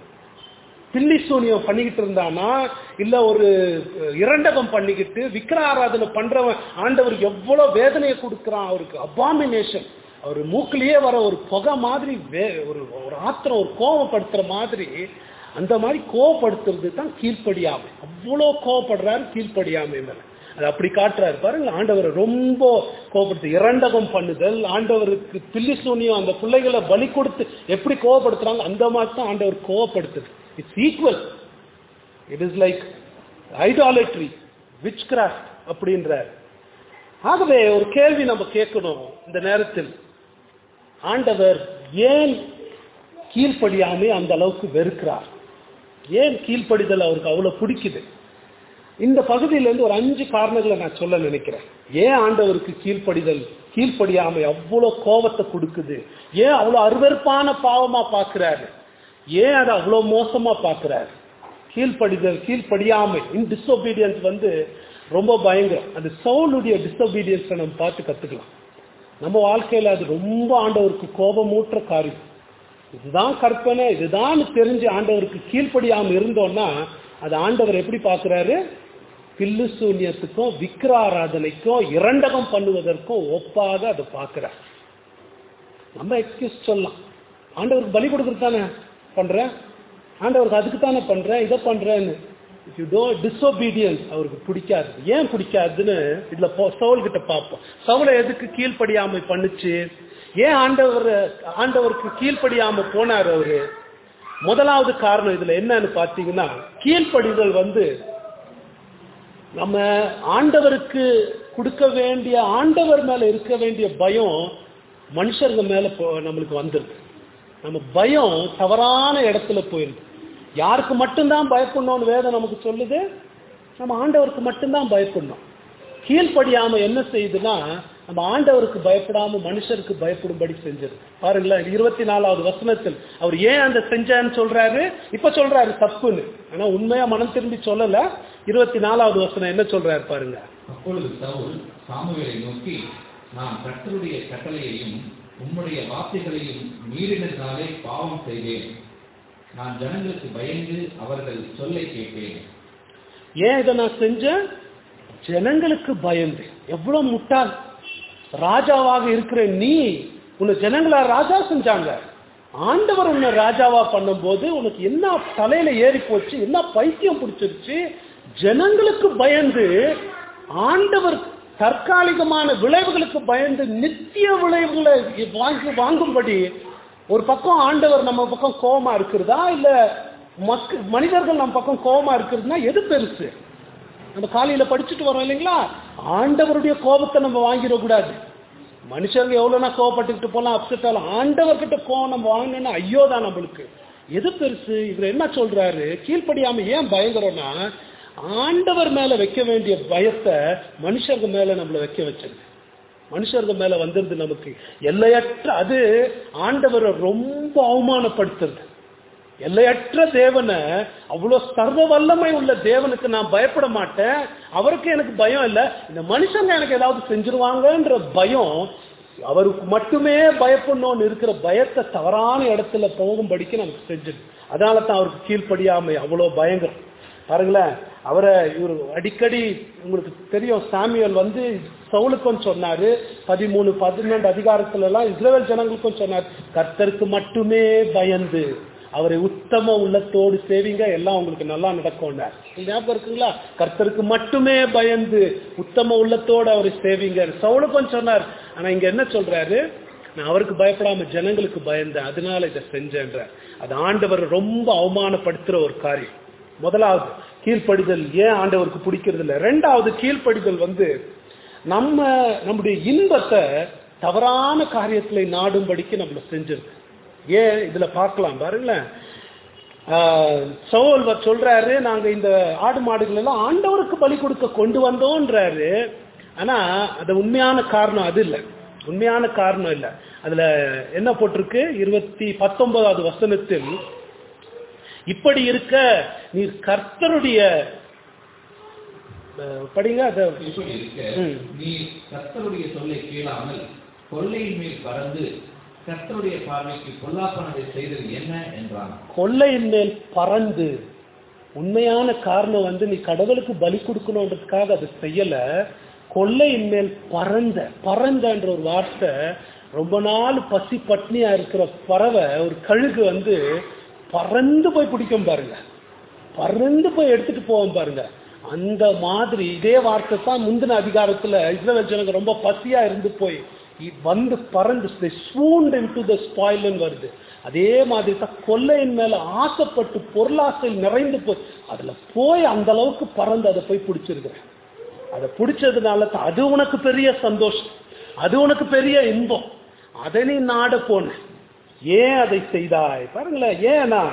பில்லி சூனியம் பண்ணிக்கிட்டு இருந்தானா இல்ல ஒரு அஹ், இரண்டகம் பண்ணிக்கிட்டு விக்கிர ஆராதனை பண்றவன் ஆண்டவருக்கு எவ்வளவு வேதனையை கொடுக்கறான் அவருக்கு அபாமினேஷன் அவர் மூக்கிலேயே வர ஒரு புகை மாதிரி வே- ஒரு ஒரு ஆத்திரம் ஒரு கோவப்படுத்துற மாதிரி அந்த மாதிரி கோவப்படுத்துறது தான் கீழ்ப்படியாமை அவ்வளோ கோவப்படுறாரு கீழ்ப்படியாமை மேல அது அப்படி காட்டுறாரு பாருங்க ஆண்டவரை ரொம்ப கோபப்படுத்து இரண்டகம் பண்ணுதல் ஆண்டவருக்கு பில்லி சூனியம் அந்த பிள்ளைகளை பலி கொடுத்து எப்படி கோவப்படுத்துறாங்க அந்த மாதிரி தான் ஆண்டவர் கோவப்படுத்துது it's equal it is like idolatry witchcraft அப்படின்றார் ஆகவே ஒரு கேள்வி நம்ம கேட்கணும் இந்த நேரத்தில் ஆண்டவர் ஏன் கீழ்ப்படியாமே அந்த அளவுக்கு வெறுக்கிறார் ஏன் கீழ்ப்படிதல் அவருக்கு அவ்வளவு பிடிக்குது இந்த பகுதியிலேருந்து ஒரு அஞ்சு காரணங்களை நான் சொல்ல நினைக்கிறேன் ஏன் ஆண்டவருக்கு கீழ்ப்படிதல் கீழ்ப்படியாமை அவ்வளோ கோபத்தை கொடுக்குது ஏன் அவ்வளோ அருவருப்பான பாவமா பார்க்கிறாரு ஏன் அதை அவ்வளோ மோசமா பார்க்கிறாரு கீழ்ப்படிதல் கீழ்ப்படியாமை இன் டிஸ்ஒபீடியன்ஸ் வந்து ரொம்ப பயங்கரம் அது சவுளுடைய டிஸ்ஒபீடியன்ஸை நம்ம பார்த்து கத்துக்கலாம் நம்ம வாழ்க்கையில அது ரொம்ப ஆண்டவருக்கு கோபமூற்ற காரியம் இதுதான் கற்பனை இதுதான் தெரிஞ்சு ஆண்டவருக்கு கீழ்ப்படியாம இருந்தோம்னா அது ஆண்டவர் எப்படி பார்க்கிறாரு பில்லு சூன்யத்துக்கும் விக்கிர ஆராதனைக்கும் இரண்டகம் பண்ணுவதற்கும் ஒப்பாக அதை பார்க்கிறார் நம்ம எக்ஸ்கியூஸ் சொல்லலாம் ஆண்டவருக்கு பலி கொடுக்குறது தானே பண்றேன் ஆண்டவருக்கு அதுக்கு தானே பண்றேன் இதை பண்றேன்னு இஃப் யூ டோ டிஸ்ஒபீடியன்ஸ் அவருக்கு பிடிக்காது ஏன் பிடிக்காதுன்னு இதுல போ- சவுல் கிட்ட பார்ப்போம் சவுலை எதுக்கு கீழ்ப்படியாமை பண்ணுச்சு ஏன் ஆண்டவர் ஆண்டவருக்கு கீழ்ப்படியாம போனார் அவரு முதலாவது காரணம் இதுல என்னன்னு பாத்தீங்கன்னா கீழ்ப்படிதல் வந்து நம்ம ஆண்டவருக்கு கொடுக்க வேண்டிய ஆண்டவர் மேல இருக்க வேண்டிய பயம் மனுஷங்க மேல போ- நம்மளுக்கு வந்துருது நம்ம பயம் தவறான இடத்துல போயிருது யாருக்கு மட்டும்தான் பயப்படணும்னு வேதம் நமக்கு சொல்லுது நம்ம ஆண்டவருக்கு மட்டும்தான் பயப்படணும் கீழ்ப்படியாம என்ன செய்யுதுன்னா நம்ம ஆண்டவருக்கு பயப்படாம மனுஷருக்கு பயப்படும்படி செஞ்சது பாருங்களேன் இருபத்தி நாலாவது வசனத்தில் அவர் ஏன் அந்த செஞ்சான்னு சொல்றாரு இப்ப சொல்றாரு தப்புன்னு ஆனா உண்மையா மனம் திரும்பி சொல்லல இருபத்தி நாலாவது வசனம் என்ன சொல்றாரு பாருங்க அப்பொழுது சவுல் சாமுவேலை நோக்கி நான் கர்த்தருடைய கட்டளையையும் உம்முடைய வார்த்தைகளையும் மீறினதாலே பாவம் செய்தேன் நான் ஜனங்களுக்கு பயந்து அவர்கள் சொல்லை கேட்டேன் ஏன் இதை நான் செஞ்சேன் ஜனங்களுக்கு பயந்து எவ்வளவு முட்டாள் ராஜாவாக இருக்கிற நீ உன்னை ஜனங்களா ராஜா செஞ்சாங்க ஆண்டவர் உன்னை ராஜாவா பண்ணும்போது உனக்கு என்ன தலையில ஏறி போச்சு என்ன பைத்தியம் பிடிச்சிருச்சு ஜனங்களுக்கு பயந்து ஆண்டவர் தற்காலிகமான விளைவுகளுக்கு பயந்து நித்திய விளைவுகளை வாங்கி வாங்கும்படி ஒரு பக்கம் ஆண்டவர் நம்ம பக்கம் கோபமா இருக்கிறதா இல்ல மக்கு மனிதர்கள் நம்ம பக்கம் கோபமா இருக்கிறதுனா எது பெருசு நம்ம காலையில படிச்சுட்டு வரோம் இல்லைங்களா ஆண்டவருடைய கோபத்தை நம்ம வாங்கிடக்கூடாது மனுஷங்க எவ்வளவுனா கோவப்பட்டுக்கிட்டு போலாம் அப்செட் ஆகலாம் ஆண்டவர்கிட்ட கோவம் நம்ம வாங்கினோம்னா ஐயோ தான் நம்மளுக்கு எது பெருசு இவர் என்ன சொல்றாரு கீழ்ப்படியாம ஏன் பயங்கரம்னா ஆண்டவர் மேல வைக்க வேண்டிய பயத்தை மனுஷங்க மேல நம்மள வைக்க வச்சது மனுஷர்கள் மேல வந்துருது நமக்கு எல்லையற்ற அது ஆண்டவரை ரொம்ப அவமானப்படுத்துறது எல்லையற்ற தேவனை அவ்வளவு சர்வ வல்லமை உள்ள தேவனுக்கு நான் பயப்பட மாட்டேன் அவருக்கு எனக்கு பயம் இல்லை இந்த மனுஷங்க எனக்கு ஏதாவது செஞ்சிருவாங்கன்ற பயம் அவருக்கு மட்டுமே பயப்படணும்னு இருக்கிற பயத்தை தவறான இடத்துல போகும்படிக்கு நமக்கு செஞ்சுது அதனால தான் அவருக்கு கீழ்ப்படியாமை அவ்வளோ பயங்கரம் பாருங்களேன் அவரை இவர் அடிக்கடி உங்களுக்கு தெரியும் சாமியல் வந்து சவுலுக்கும் சொன்னாரு பதிமூணு பதினெண்டு அதிகாரத்துல எல்லாம் இஸ்ரேல் ஜனங்களுக்கும் சொன்னார் கர்த்தருக்கு மட்டுமே பயந்து அவரை உத்தம உள்ளத்தோடு சேவிங்க எல்லாம் உங்களுக்கு நல்லா நடக்கும்னார் ஞாபகம் இருக்குங்களா கர்த்தருக்கு மட்டுமே பயந்து உத்தம உள்ளத்தோடு அவரை சேவிங்க சவுளுக்கும் சொன்னார் ஆனா இங்க என்ன சொல்றாரு நான் அவருக்கு பயப்படாம ஜனங்களுக்கு பயந்தேன் அதனால இதை செஞ்சேன்றார் அது ஆண்டவர் ரொம்ப அவமானப்படுத்துற ஒரு காரியம் முதலாவது கீழ்ப்படிதல் ஏன் ஆண்டவருக்கு பிடிக்கிறது இல்லை ரெண்டாவது கீழ்ப்படிதல் வந்து நம்ம நம்முடைய இன்பத்தை தவறான காரியத்துல நாடும்படிக்கு நம்மள செஞ்சிருக்கு ஏன் இதுல பார்க்கலாம் பாருங்களேன் ஆஹ் சவுல் வ- சொல்றாரு நாங்க இந்த ஆடு மாடுகள் எல்லாம் ஆண்டவருக்கு பலி கொடுக்க கொண்டு வந்தோன்றாரு ஆனா அது உண்மையான காரணம் அது இல்லை உண்மையான காரணம் இல்லை அதுல என்ன போட்டிருக்கு இருபத்தி பத்தொன்பதாவது வசனத்தில் இப்படி இருக்க நீர் கர்த்தருடைய அஹ், படிங்க அதை இப்படி இருக்க ம். நீ கர்த்தருடைய சொல்லை கேளாமல் கொள்ளையின் மேல் பறந்து கர்த்தருடைய பார்வைக்கு பொல்லாப்பனதை செய்தது என்ன என்றான் கொள்ளையின் மேல் பறந்து உண்மையான காரணம் வந்து நீ கடவுளுக்கு பலி கொடுக்கணுன்றதுக்காக அதை செய்யல கொள்ளையின் மேல் பறந்த பறந்தன்ற ஒரு வார்த்தை ரொம்ப நாள் பசி பட்னியா இருக்கிற பறவை ஒரு கழுகு வந்து பறந்து போய் பிடிக்கும் பாருங்க பறந்து போய் எடுத்துட்டு போவோம் பாருங்க அந்த மாதிரி இதே வார்த்தை தான் முந்தின அதிகாரத்துல இஸ்ரவேல் ஜனங்க ரொம்ப பசியா இருந்து போய் இ- வந்து பறந்து ஸ்வூண்ட் இன்டு த ஸ்பாயில்னு வருது அதே மாதிரி தான் கொள்ளையின் மேல ஆசைப்பட்டு பொருளாசையில் நிறைந்து போய் அதுல போய் அந்த அளவுக்கு பறந்து அதை போய் பிடிச்சிருக்கிறேன் அதை பிடிச்சதுனால தான் அது உனக்கு பெரிய சந்தோஷம் அது உனக்கு பெரிய இன்பம் அதை நீ நாட போன ஏன் அதை செய்தாய் பாருங்களேன் ஏன்னா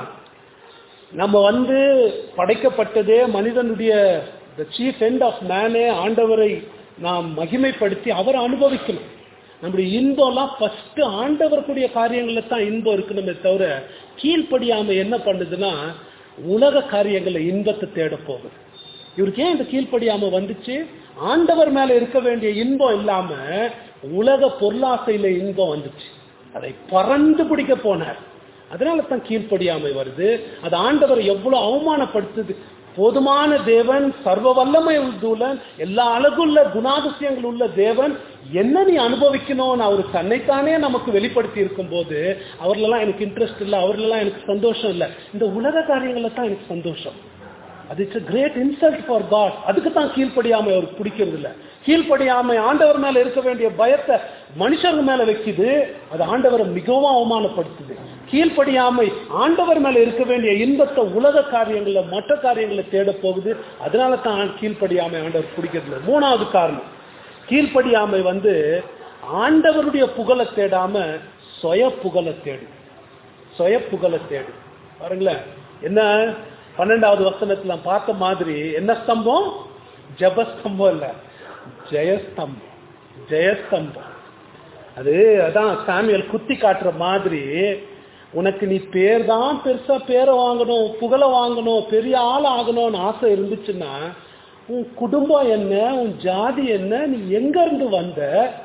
நம்ம வந்து படைக்கப்பட்டதே மனிதனுடைய த சீஃப் எண்ட் ஆஃப் மேனே ஆண்டவரை நாம் மகிமைப்படுத்தி அவரை அனுபவிக்கணும் நம்முடைய இன்பம்லாம் ஃபர்ஸ்ட் ஆண்டவருக்குரிய காரியங்கள்ல தான் இன்பம் இருக்கணுமே தவிர கீழ்ப்படியாம என்ன பண்ணுதுன்னா உலக காரியங்கள்ல இன்பத்தை தேட போகுது இவருக்கு ஏன் இந்த கீழ்ப்படியாம வந்துச்சு ஆண்டவர் மேல இருக்க வேண்டிய இன்பம் இல்லாம உலக பொருளாசையில இன்பம் வந்துச்சு அதை பறந்து பிடிக்க போனார் அதனால தான் கீழ்ப்படியாமை வருது அது ஆண்டவர் எவ்வளவு அவமானப்படுத்துது போதுமான தேவன் சர்வ வல்லமை தூலன் எல்லா அழகுள்ள குணாதிசயங்கள் உள்ள தேவன் என்ன நீ அனுபவிக்கணும்னு அவர் தன்னைத்தானே நமக்கு வெளிப்படுத்தி இருக்கும் போது அவர்லலாம் எனக்கு இன்ட்ரெஸ்ட் இல்லை அவர்லலாம் எனக்கு சந்தோஷம் இல்லை இந்த உலக காரியங்கள்ல தான் எனக்கு சந்தோஷம் அது it's great insult for God அதுக்கு தான் கீழ்ப்படியாமை அவருக்கு பிடிக்கிறது இல்ல கீழ்ப்படியாமை ஆண்டவர் மேல இருக்க வேண்டிய பயத்தை மனுஷங்க மேல வைக்குது அது ஆண்டவரை மிகவும் அவமானப்படுத்துது கீழ்ப்படியாமை ஆண்டவர் மேல இருக்க வேண்டிய இன்பத்தை உலக காரியங்கள்ல மற்ற காரியங்களை தேட போகுது அதனால தான் கீழ்ப்படியாமை ஆண்டவர் பிடிக்கிறது இல்லை மூணாவது காரணம் கீழ்ப்படியாமை வந்து ஆண்டவருடைய புகழை தேடாம சுய புகழை தேடும் சுய புகழை தேடு பாருங்களேன் என்ன பன்னெண்டாவது வசனத்துல நான் பார்த்த மாதிரி என்ன ஸ்தம்பம் ஜபஸ்தம்பம் இல்ல ஜெயஸ்தம்பம் ஜெயஸ்தம்பம் அது அதான் சாமியல் குத்தி காட்டுற மாதிரி உனக்கு நீ பேர் தான் பெருசா பேரை வாங்கணும் புகழை வாங்கணும் பெரிய ஆள் ஆகணும்னு ஆசை இருந்துச்சுன்னா உன் குடும்பம் என்ன உன் ஜாதி என்ன நீ எங்க இருந்து வந்த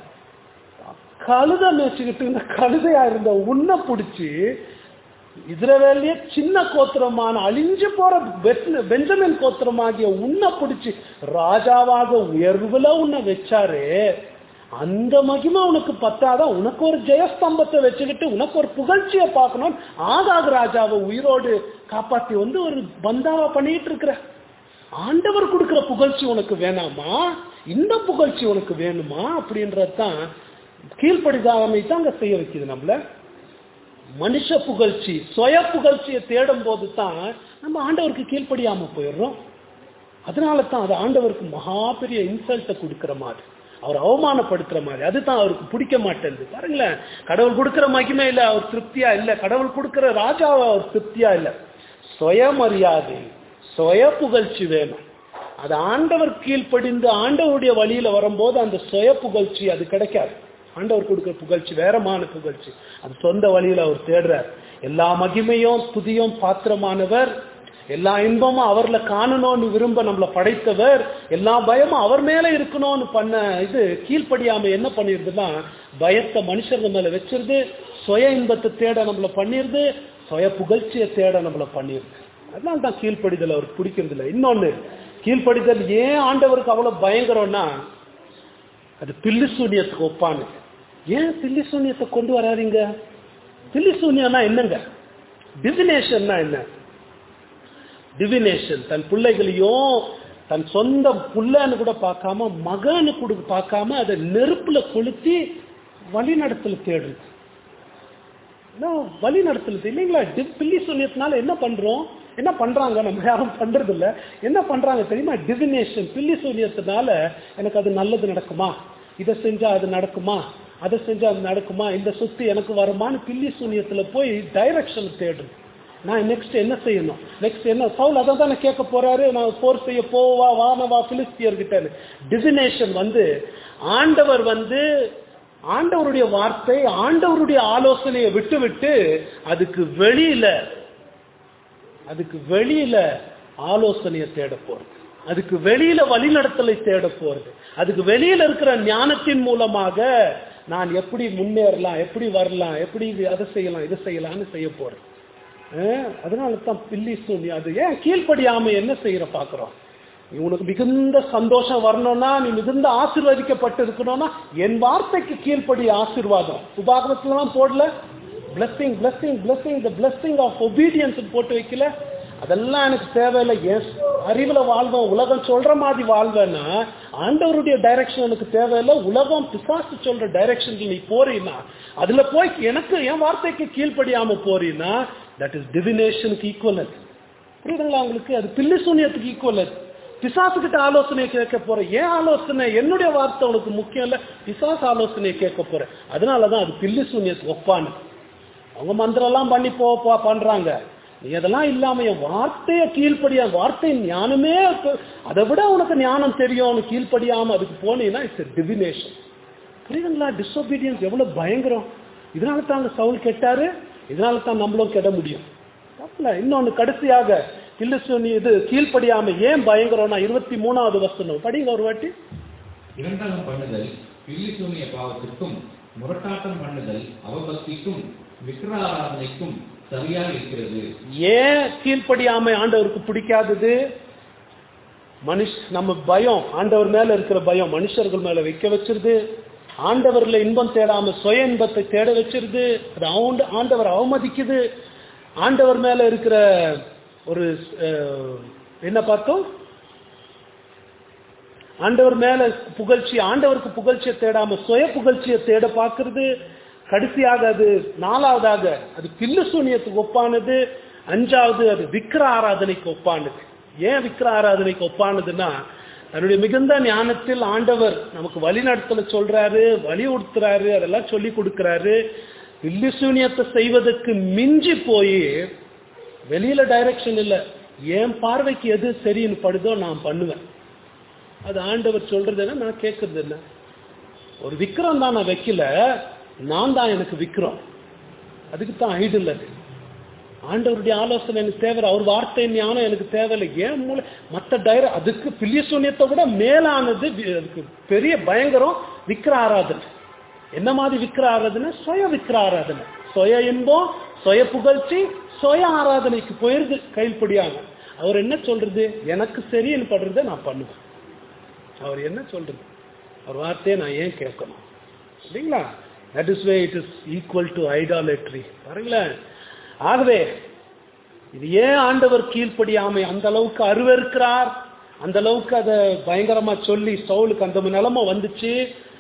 கழுதை மேய்ச்சிக்கிட்டு இந்த கழுதையா இருந்த உன்னை பிடிச்சி இஸ்ரவேலிய சின்ன கோத்திரமான அழிஞ்சு போற பெத்- பெஞ்சமின் கோத்திரமாகிய உன்னை பிடிச்சி ராஜாவாக உயர்வுல உன்னை வச்சாரு அந்த மகிமை உனக்கு பத்தாதான் உனக்கு ஒரு ஜெயஸ்தம்பத்தை வச்சுக்கிட்டு உனக்கு ஒரு புகழ்ச்சியை பார்க்கணும் ஆகாக ராஜாவை உயிரோடு காப்பாத்தி வந்து ஒரு பந்தாவா பண்ணிட்டு இருக்கிற ஆண்டவர் கொடுக்கிற புகழ்ச்சி உனக்கு வேணாமா இந்த புகழ்ச்சி உனக்கு வேணுமா அப்படின்றது தான் கீழ்ப்படிதாமை தான் அங்க செய்ய வைக்குது நம்மள மனுஷ புகழ்ச்சி சுய புகழ்ச்சியை தேடும் போது தான் நம்ம ஆண்டவருக்கு கீழ்ப்படியாம போயிடுறோம் அதனால தான் அது ஆண்டவருக்கு மகா பெரிய இன்சல்ட்டை கொடுக்கிற மாதிரி அவர் அவமானப்படுத்துற மாதிரி அதுதான் அவருக்கு பிடிக்க மாட்டேங்குது பாருங்களேன் கடவுள் கொடுக்கிற மகிமை இல்ல அவர் திருப்தியா இல்ல கடவுள் கொடுக்கிற ராஜாவை அவர் திருப்தியா இல்ல சுயமரியாதை சுய புகழ்ச்சி வேணும் அது ஆண்டவர் கீழ்ப்படிந்து ஆண்டவருடைய வழியில வரும்போது அந்த சுய புகழ்ச்சி அது கிடைக்காது ஆண்டவர் கொடுக்கிற புகழ்ச்சி வேறமான புகழ்ச்சி அது சொந்த வழியில அவர் தேடுறார் எல்லா மகிமையும் துதியும் பாத்திரமானவர் எல்லா இன்பமும் அவர்ல காணணும்னு விரும்ப நம்மள படைத்தவர் எல்லா பயமும் அவர் மேல இருக்கணும்னு பண்ண இது கீழ்ப்படியாம என்ன பண்ணிருதுன்னா பயத்தை மனுஷங்க மேல வச்சிருது சுய இன்பத்தை தேட நம்மள பண்ணிருது சுய புகழ்ச்சியை தேட நம்மள பண்ணிருது அதனால தான் கீழ்ப்படிதல் அவருக்கு பிடிக்கிறது இல்லை இன்னொன்னு கீழ்ப்படிதல் ஏன் ஆண்டவருக்கு அவ்வளவு பயங்கரம்னா அது பில்லி சூனியத்துக்கு ஒப்பானு ஏன் பில்லி சூனியத்தை கொண்டு வராதீங்க பில்லி சூனியம்னா என்னங்க டிவினேஷன்னா என்ன டிவினேஷன் தன் பிள்ளைகளையும் தன் சொந்த புள்ளன்னு கூட பார்க்காம மகன்னு கூட பார்க்காம அதை நெருப்புல கொளுத்தி வழிநடத்தல தேடுறது என்ன வழி நடத்துறது இல்லைங்களா டி- பில்லி சூன்யத்தினால என்ன பண்றோம் என்ன பண்றாங்க நம்ம யாரும் பண்றது இல்ல என்ன பண்றாங்க தெரியுமா டிவினேஷன் பில்லி சூன்யத்தினால எனக்கு அது நல்லது நடக்குமா இதை செஞ்சா அது நடக்குமா அதை செஞ்சா அது நடக்குமா இந்த சொத்து எனக்கு வருமான்னு பில்லி சூன்யத்துல போய் டைரக்ஷன் தேடுறது நான் நெக்ஸ்ட் என்ன செய்யணும் நெக்ஸ்ட் என்ன சவுல் அதை தானே கேட்க போறாரு நான் போர் செய்ய போவா வானவா பிலிஸ்தியர்கிட்ட டிவினேஷன் வந்து ஆண்டவர் வந்து ஆண்டவருடைய வார்த்தை ஆண்டவருடைய ஆலோசனையை விட்டு விட்டு அதுக்கு வெளியில அதுக்கு வெளியில ஆலோசனையை தேட போறது அதுக்கு வெளியில வழிநடத்தலை தேட போறது அதுக்கு வெளியில இருக்கிற ஞானத்தின் மூலமாக நான் எப்படி முன்னேறலாம் எப்படி வரலாம் எப்படி இது அதை செய்யலாம் இதை செய்யலாம்னு செய்ய போறேன் அஹ் அதனால தான் பில்லி சொல்லி அது ஏன் கீழ்ப்படியாம என்ன செய்யற பாக்குறோம் நீ உனக்கு மிகுந்த சந்தோஷம் வரணும்னா நீ மிகுந்த ஆசீர்வதிக்கப்பட்டு இருக்கணும்னா என் வார்த்தைக்கு கீழ்ப்படி ஆசீர்வாதம் உபாகமத்துலாம் போடல blessing blessing blessing the blessing of obedience போட்டு வைக்கல அதெல்லாம் எனக்கு தேவையில்லை என் அறிவுல வாழ்வேன் உலகம் சொல்ற மாதிரி வாழ்வேன்னா ஆண்டவருடைய டைரக்ஷன் எனக்கு தேவையில்லை உலகம் பிசாசு சொல்ற டைரக்ஷன்ல நீ போறீன்னா அதுல போய் எனக்கு என் வார்த்தைக்கு கீழ்ப்படியாம போறீன்னா தட் இஸ் டிவினேஷனுக்கு ஈக்குவல் புரியுதுங்களா உங்களுக்கு அது பில்லி சூனியத்துக்கு ஈக்குவல் பிசாசுகிட்ட ஆலோசனை கேட்க போறேன் ஏன் ஆலோசனை என்னுடைய வார்த்தை உனக்கு முக்கியம் இல்ல பிசாசு ஆலோசனையை கேட்க போறேன் அதனாலதான் அது பில்லி சூனியத்துக்கு ஒப்பானு அவங்க மந்திரம்லாம் பண்ணி போ போ- பண்றாங்க நீ அதெல்லாம் இல்லாம என் வார்த்தையை கீழ்ப்படியா வார்த்தை ஞானமே இப்ப- அதை விட உனக்கு ஞானம் தெரியும் உனக்கு கீழ்ப்படியாம அதுக்கு போனீங்கன்னா இட்ஸ் டிவினேஷன் புரியுதுங்களா டிஸ்ஒபீடியன்ஸ் எவ்வளவு பயங்கரம் இதனால தான் அந்த சவுல் கெட்டாரு இதனால தான் நம்மளும் கெட முடியும் தப்புல இன்னொன்னு கடைசியாக இல்ல சொன்னி இது கீழ்ப்படியாம ஏன் பயங்கரம்னா இருபத்தி மூணாவது வசனம் படிங்க ஒரு வாட்டி இரண்டாம் பண்ணுதல் பில்லிசூனிய பாவத்திற்கும் முரட்டாட்டம் பண்ணுதல் அவபக்திக்கும் விக்கிராராதனைக்கும் சரியாக இருக்கிறது ஏன் கீழ்ப்படியாம ஆண்டவருக்கு பிடிக்காதது மனுஷ் நம்ம பயம் ஆண்டவர் மேல இருக்கிற பயம் மனுஷர்கள் மேல வைக்க வச்சிருது ஆண்டவர்ல இன்பம் தேடாம சுய இன்பத்தை தேட வச்சிருது அது ஆண்ட- ஆண்டவர் அவமதிக்குது ஆண்டவர் மேல இருக்கிற ஒரு அஹ், என்ன பார்த்தோம் ஆண்டவர் மேல புகழ்ச்சி ஆண்டவருக்கு புகழ்ச்சியை தேடாம சுய புகழ்ச்சியை தேட பார்க்கிறது கடைசியாக அது நாலாவதாக அது பில்லு சூனியத்துக்கு ஒப்பானது அஞ்சாவது அது விக்கிர ஆராதனைக்கு ஒப்பானது ஏன் விக்கிர ஆராதனைக்கு ஒப்பானதுன்னா தன்னுடைய மிகுந்த ஞானத்தில் ஆண்டவர் நமக்கு வழி நடத்தல சொல்றாரு வழி உடுத்துறாரு அதெல்லாம் சொல்லி கொடுக்கிறாரு பில்லு சூனியத்தை செய்வதற்கு மிஞ்சி போய் வெளியில டைரக்ஷன் இல்ல என் பார்வைக்கு எது சரின்னு படுதோ நான் பண்ணுவேன் அது ஆண்டவர் சொல்றது என்ன நான் கேட்கறது என்ன ஒரு விக்ரம் தான் நான் வைக்கல நான் தான் எனக்கு விக்ரம் அதுக்கு தான் ஐடில் அது ஆண்டவருடைய ஆலோசனை எனக்கு தேவை அவர் வார்த்தை ஞானம் எனக்கு தேவையில்லை ஏன் மூளை மற்ற டைர அதுக்கு பில்லிய சூன்யத்தை விட மேலானது வி- அதுக்கு பெரிய பயங்கரம் விக்கிர ஆராதனை என்ன மாதிரி விக்கிர ஆராதனை சுய விக்கிர ஆராதனை சுய இன்பம் சுய புகழ்ச்சி சுய ஆராதனைக்கு போயிருது கைப்படியாங்க அவர் என்ன சொல்றது எனக்கு சரின்னு படுறதை நான் பண்ணுவேன் அவர் என்ன சொல்றது அவர் வார்த்தையை நான் ஏன் கேட்கணும் இல்லைங்களா that is way it is equal to idolatry பாருங்களேன் ஆகவே இது ஏன் ஆண்டவர் கீழ்ப்படியாமை அந்த அளவுக்கு அருவருக்கிறார் அந்த அளவுக்கு அதை பயங்கரமா சொல்லி சவுலுக்கு அந்த நிலைமை வந்துச்சு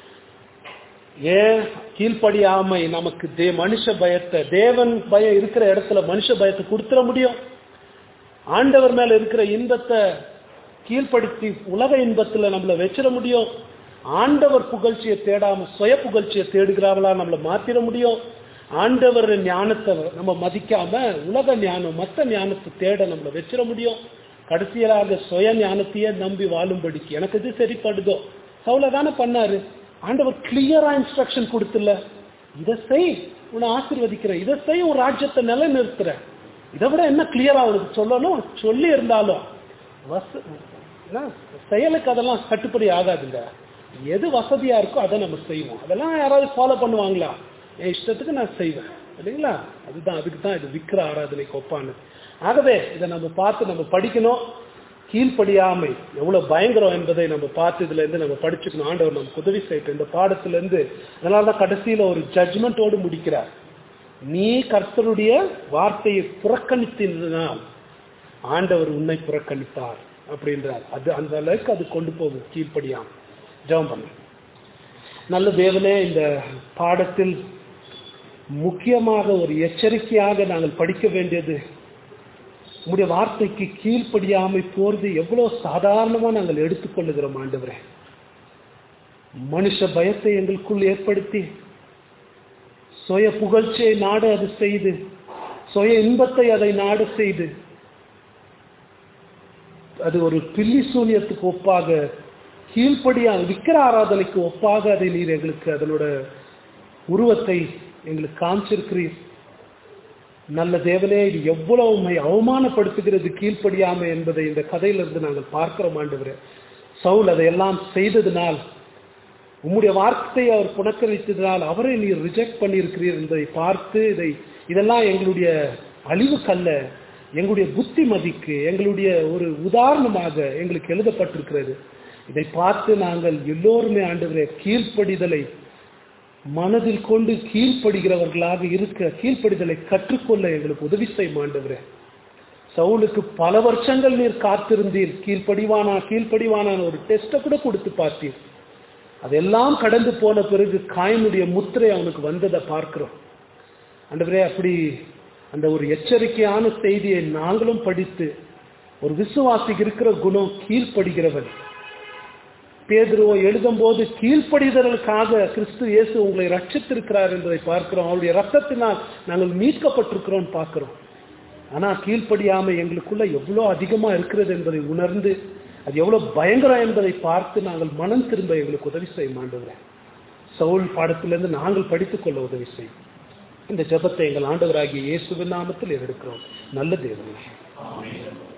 ஏன் கீழ்ப்படியாமை நமக்கு தே மனுஷ பயத்தை தேவன் பயம் இருக்கிற இடத்துல மனுஷ பயத்தை கொடுத்துட முடியும் ஆண்டவர் மேல இருக்கிற இன்பத்தை கீழ்ப்படுத்தி உலக இன்பத்துல நம்மள வச்சிட முடியும் ஆண்டவர் புகழ்ச்சியை தேடாம சுய புகழ்ச்சியை தேடுகிறார்களா நம்மள மாத்திர முடியும் ஆண்டவர் ஞானத்தை நம்ம மதிக்காம உலக ஞானம் மத்த ஞானத்தை தேட நம்மள வச்சிட முடியும் கடைசியாக சுய ஞானத்தையே நம்பி வாழும்படிக்கு எனக்கு இது சரிப்படுதோ சவுல தானே பண்ணாரு ஆண்டவர் கிளியரா இன்ஸ்ட்ரக்ஷன் கொடுத்துல இதை செய் உன்னை ஆசீர்வதிக்கிறேன் இதை செய் உன் ராஜ்யத்தை நிலைநிறுத்துறேன் இதை விட என்ன கிளியரா அவனுக்கு சொல்லணும் சொல்லி இருந்தாலும் வச என்ன, செயலுக்கு அதெல்லாம் கட்டுப்படி ஆகாதுங்க எது வசதியா இருக்கோ அதை நம்ம செய்வோம் அதெல்லாம் யாராவது ஃபாலோ பண்ணுவாங்களா என் இஷ்டத்துக்கு நான் செய்வேன் இல்லைங்களா அதுதான் அதுக்கு தான் இது விக்கிர ஆராதனைக்கு ஒப்பானது ஆகவே இதை நம்ம பார்த்து நம்ம படிக்கணும் கீழ்ப்படியாமை எவ்வளவு பயங்கரம் என்பதை நம்ம பார்த்து இதுல இருந்து நம்ம படிச்சுக்கணும் ஆண்டவர் நமக்கு உதவி செய்யட்டும் இந்த பாடத்துல இருந்து அதனால தான் கடைசியில ஒரு ஜட்ஜ்மெண்ட்டோடு முடிக்கிறார் நீ கர்த்தருடைய வார்த்தையை புறக்கணித்ததினால் ஆண்டவர் உன்னை புறக்கணித்தார் அப்படின்றார் அது அந்த அளவுக்கு அது கொண்டு போகும் கீழ்ப்படியாம் ஜெபம் பண்ணு நல்ல தேவனே இந்த பாடத்தில் முக்கியமாக ஒரு எச்சரிக்கையாக நாங்கள் படிக்க வேண்டியது உங்களுடைய வார்த்தைக்கு கீழ்ப்படியாமை போறது எவ்வளவு சாதாரணமா நாங்கள் எடுத்துக்கொள்ளுகிறோம் ஆண்டவரே மனுஷ பயத்தை எங்களுக்குள் ஏற்படுத்தி சுய புகழ்ச்சியை நாடு அது செய்து சுய இன்பத்தை அதை நாடு செய்து அது ஒரு பில்லி சூனியத்துக்கு ஒப்பாக கீழ்ப்படியா விக்கிர ஆராதனைக்கு ஒப்பாக அதை நீர் எங்களுக்கு அதனோட உருவத்தை எங்களுக்கு காமிச்சிருக்கிறீர் நல்ல தேவனே இது எவ்வளவு உண்மை அவமானப்படுத்துகிறது கீழ்ப்படியாமை என்பதை இந்த கதையிலிருந்து நாங்கள் பார்க்கிறோம் ஆண்டவரே சவுல் அதையெல்லாம் செய்ததினால் உம்முடைய வார்த்தையை அவர் புனக்கரித்ததினால் அவரை நீர் ரிஜெக்ட் பண்ணியிருக்கிறீர் என்பதை பார்த்து இதை இதெல்லாம் எங்களுடைய அழிவுக்கல்ல எங்களுடைய புத்திமதிக்கு எங்களுடைய ஒரு உதாரணமாக எங்களுக்கு எழுதப்பட்டிருக்கிறது இதை பார்த்து நாங்கள் எல்லோருமே ஆண்டவரே கீழ்ப்படிதலை மனதில் கொண்டு கீழ்ப்படுகிறவர்களாக இருக்க கீழ்ப்படிதலை கற்றுக்கொள்ள எங்களுக்கு உதவி செய்யும் ஆண்டவரே சவுலுக்கு பல வருஷங்கள் நீர் காத்திருந்தீர் கீழ்ப்படிவானா கீழ்ப்படிவானான ஒரு டெஸ்ட்டை கூட கொடுத்து பார்த்தீர் அதெல்லாம் கடந்து போன பிறகு காயனுடைய முத்திரை அவனுக்கு வந்ததை பார்க்கிறோம் ஆண்டவரே அப்படி அந்த ஒரு எச்சரிக்கையான செய்தியை நாங்களும் படித்து ஒரு விசுவாசிக்கு இருக்கிற குணம் கீழ்ப்படுகிறவன் பேதுருவோ எழுதும் போது கீழ்ப்படிதலுக்காக கிறிஸ்து இயேசு உங்களை ரட்சித்திருக்கிறார் என்பதை பார்க்கிறோம் அவருடைய ரத்தத்தினால் நாங்கள் மீட்கப்பட்டிருக்கிறோம் பார்க்கிறோம் ஆனா கீழ்ப்படியாம எங்களுக்குள்ள எவ்வளோ அதிகமா இருக்கிறது என்பதை உணர்ந்து அது எவ்வளவு பயங்கரம் என்பதை பார்த்து நாங்கள் மனம் திரும்ப எங்களுக்கு உதவி செய்ய மாண்டவரேன் சவுல் பாடத்திலிருந்து நாங்கள் படித்துக் கொள்ள உதவி செய்யும் இந்த ஜபத்தை எங்கள் ஆண்டவராகிய இயேசுவின் நாமத்தில் எடுக்கிறோம் நல்ல தேவனே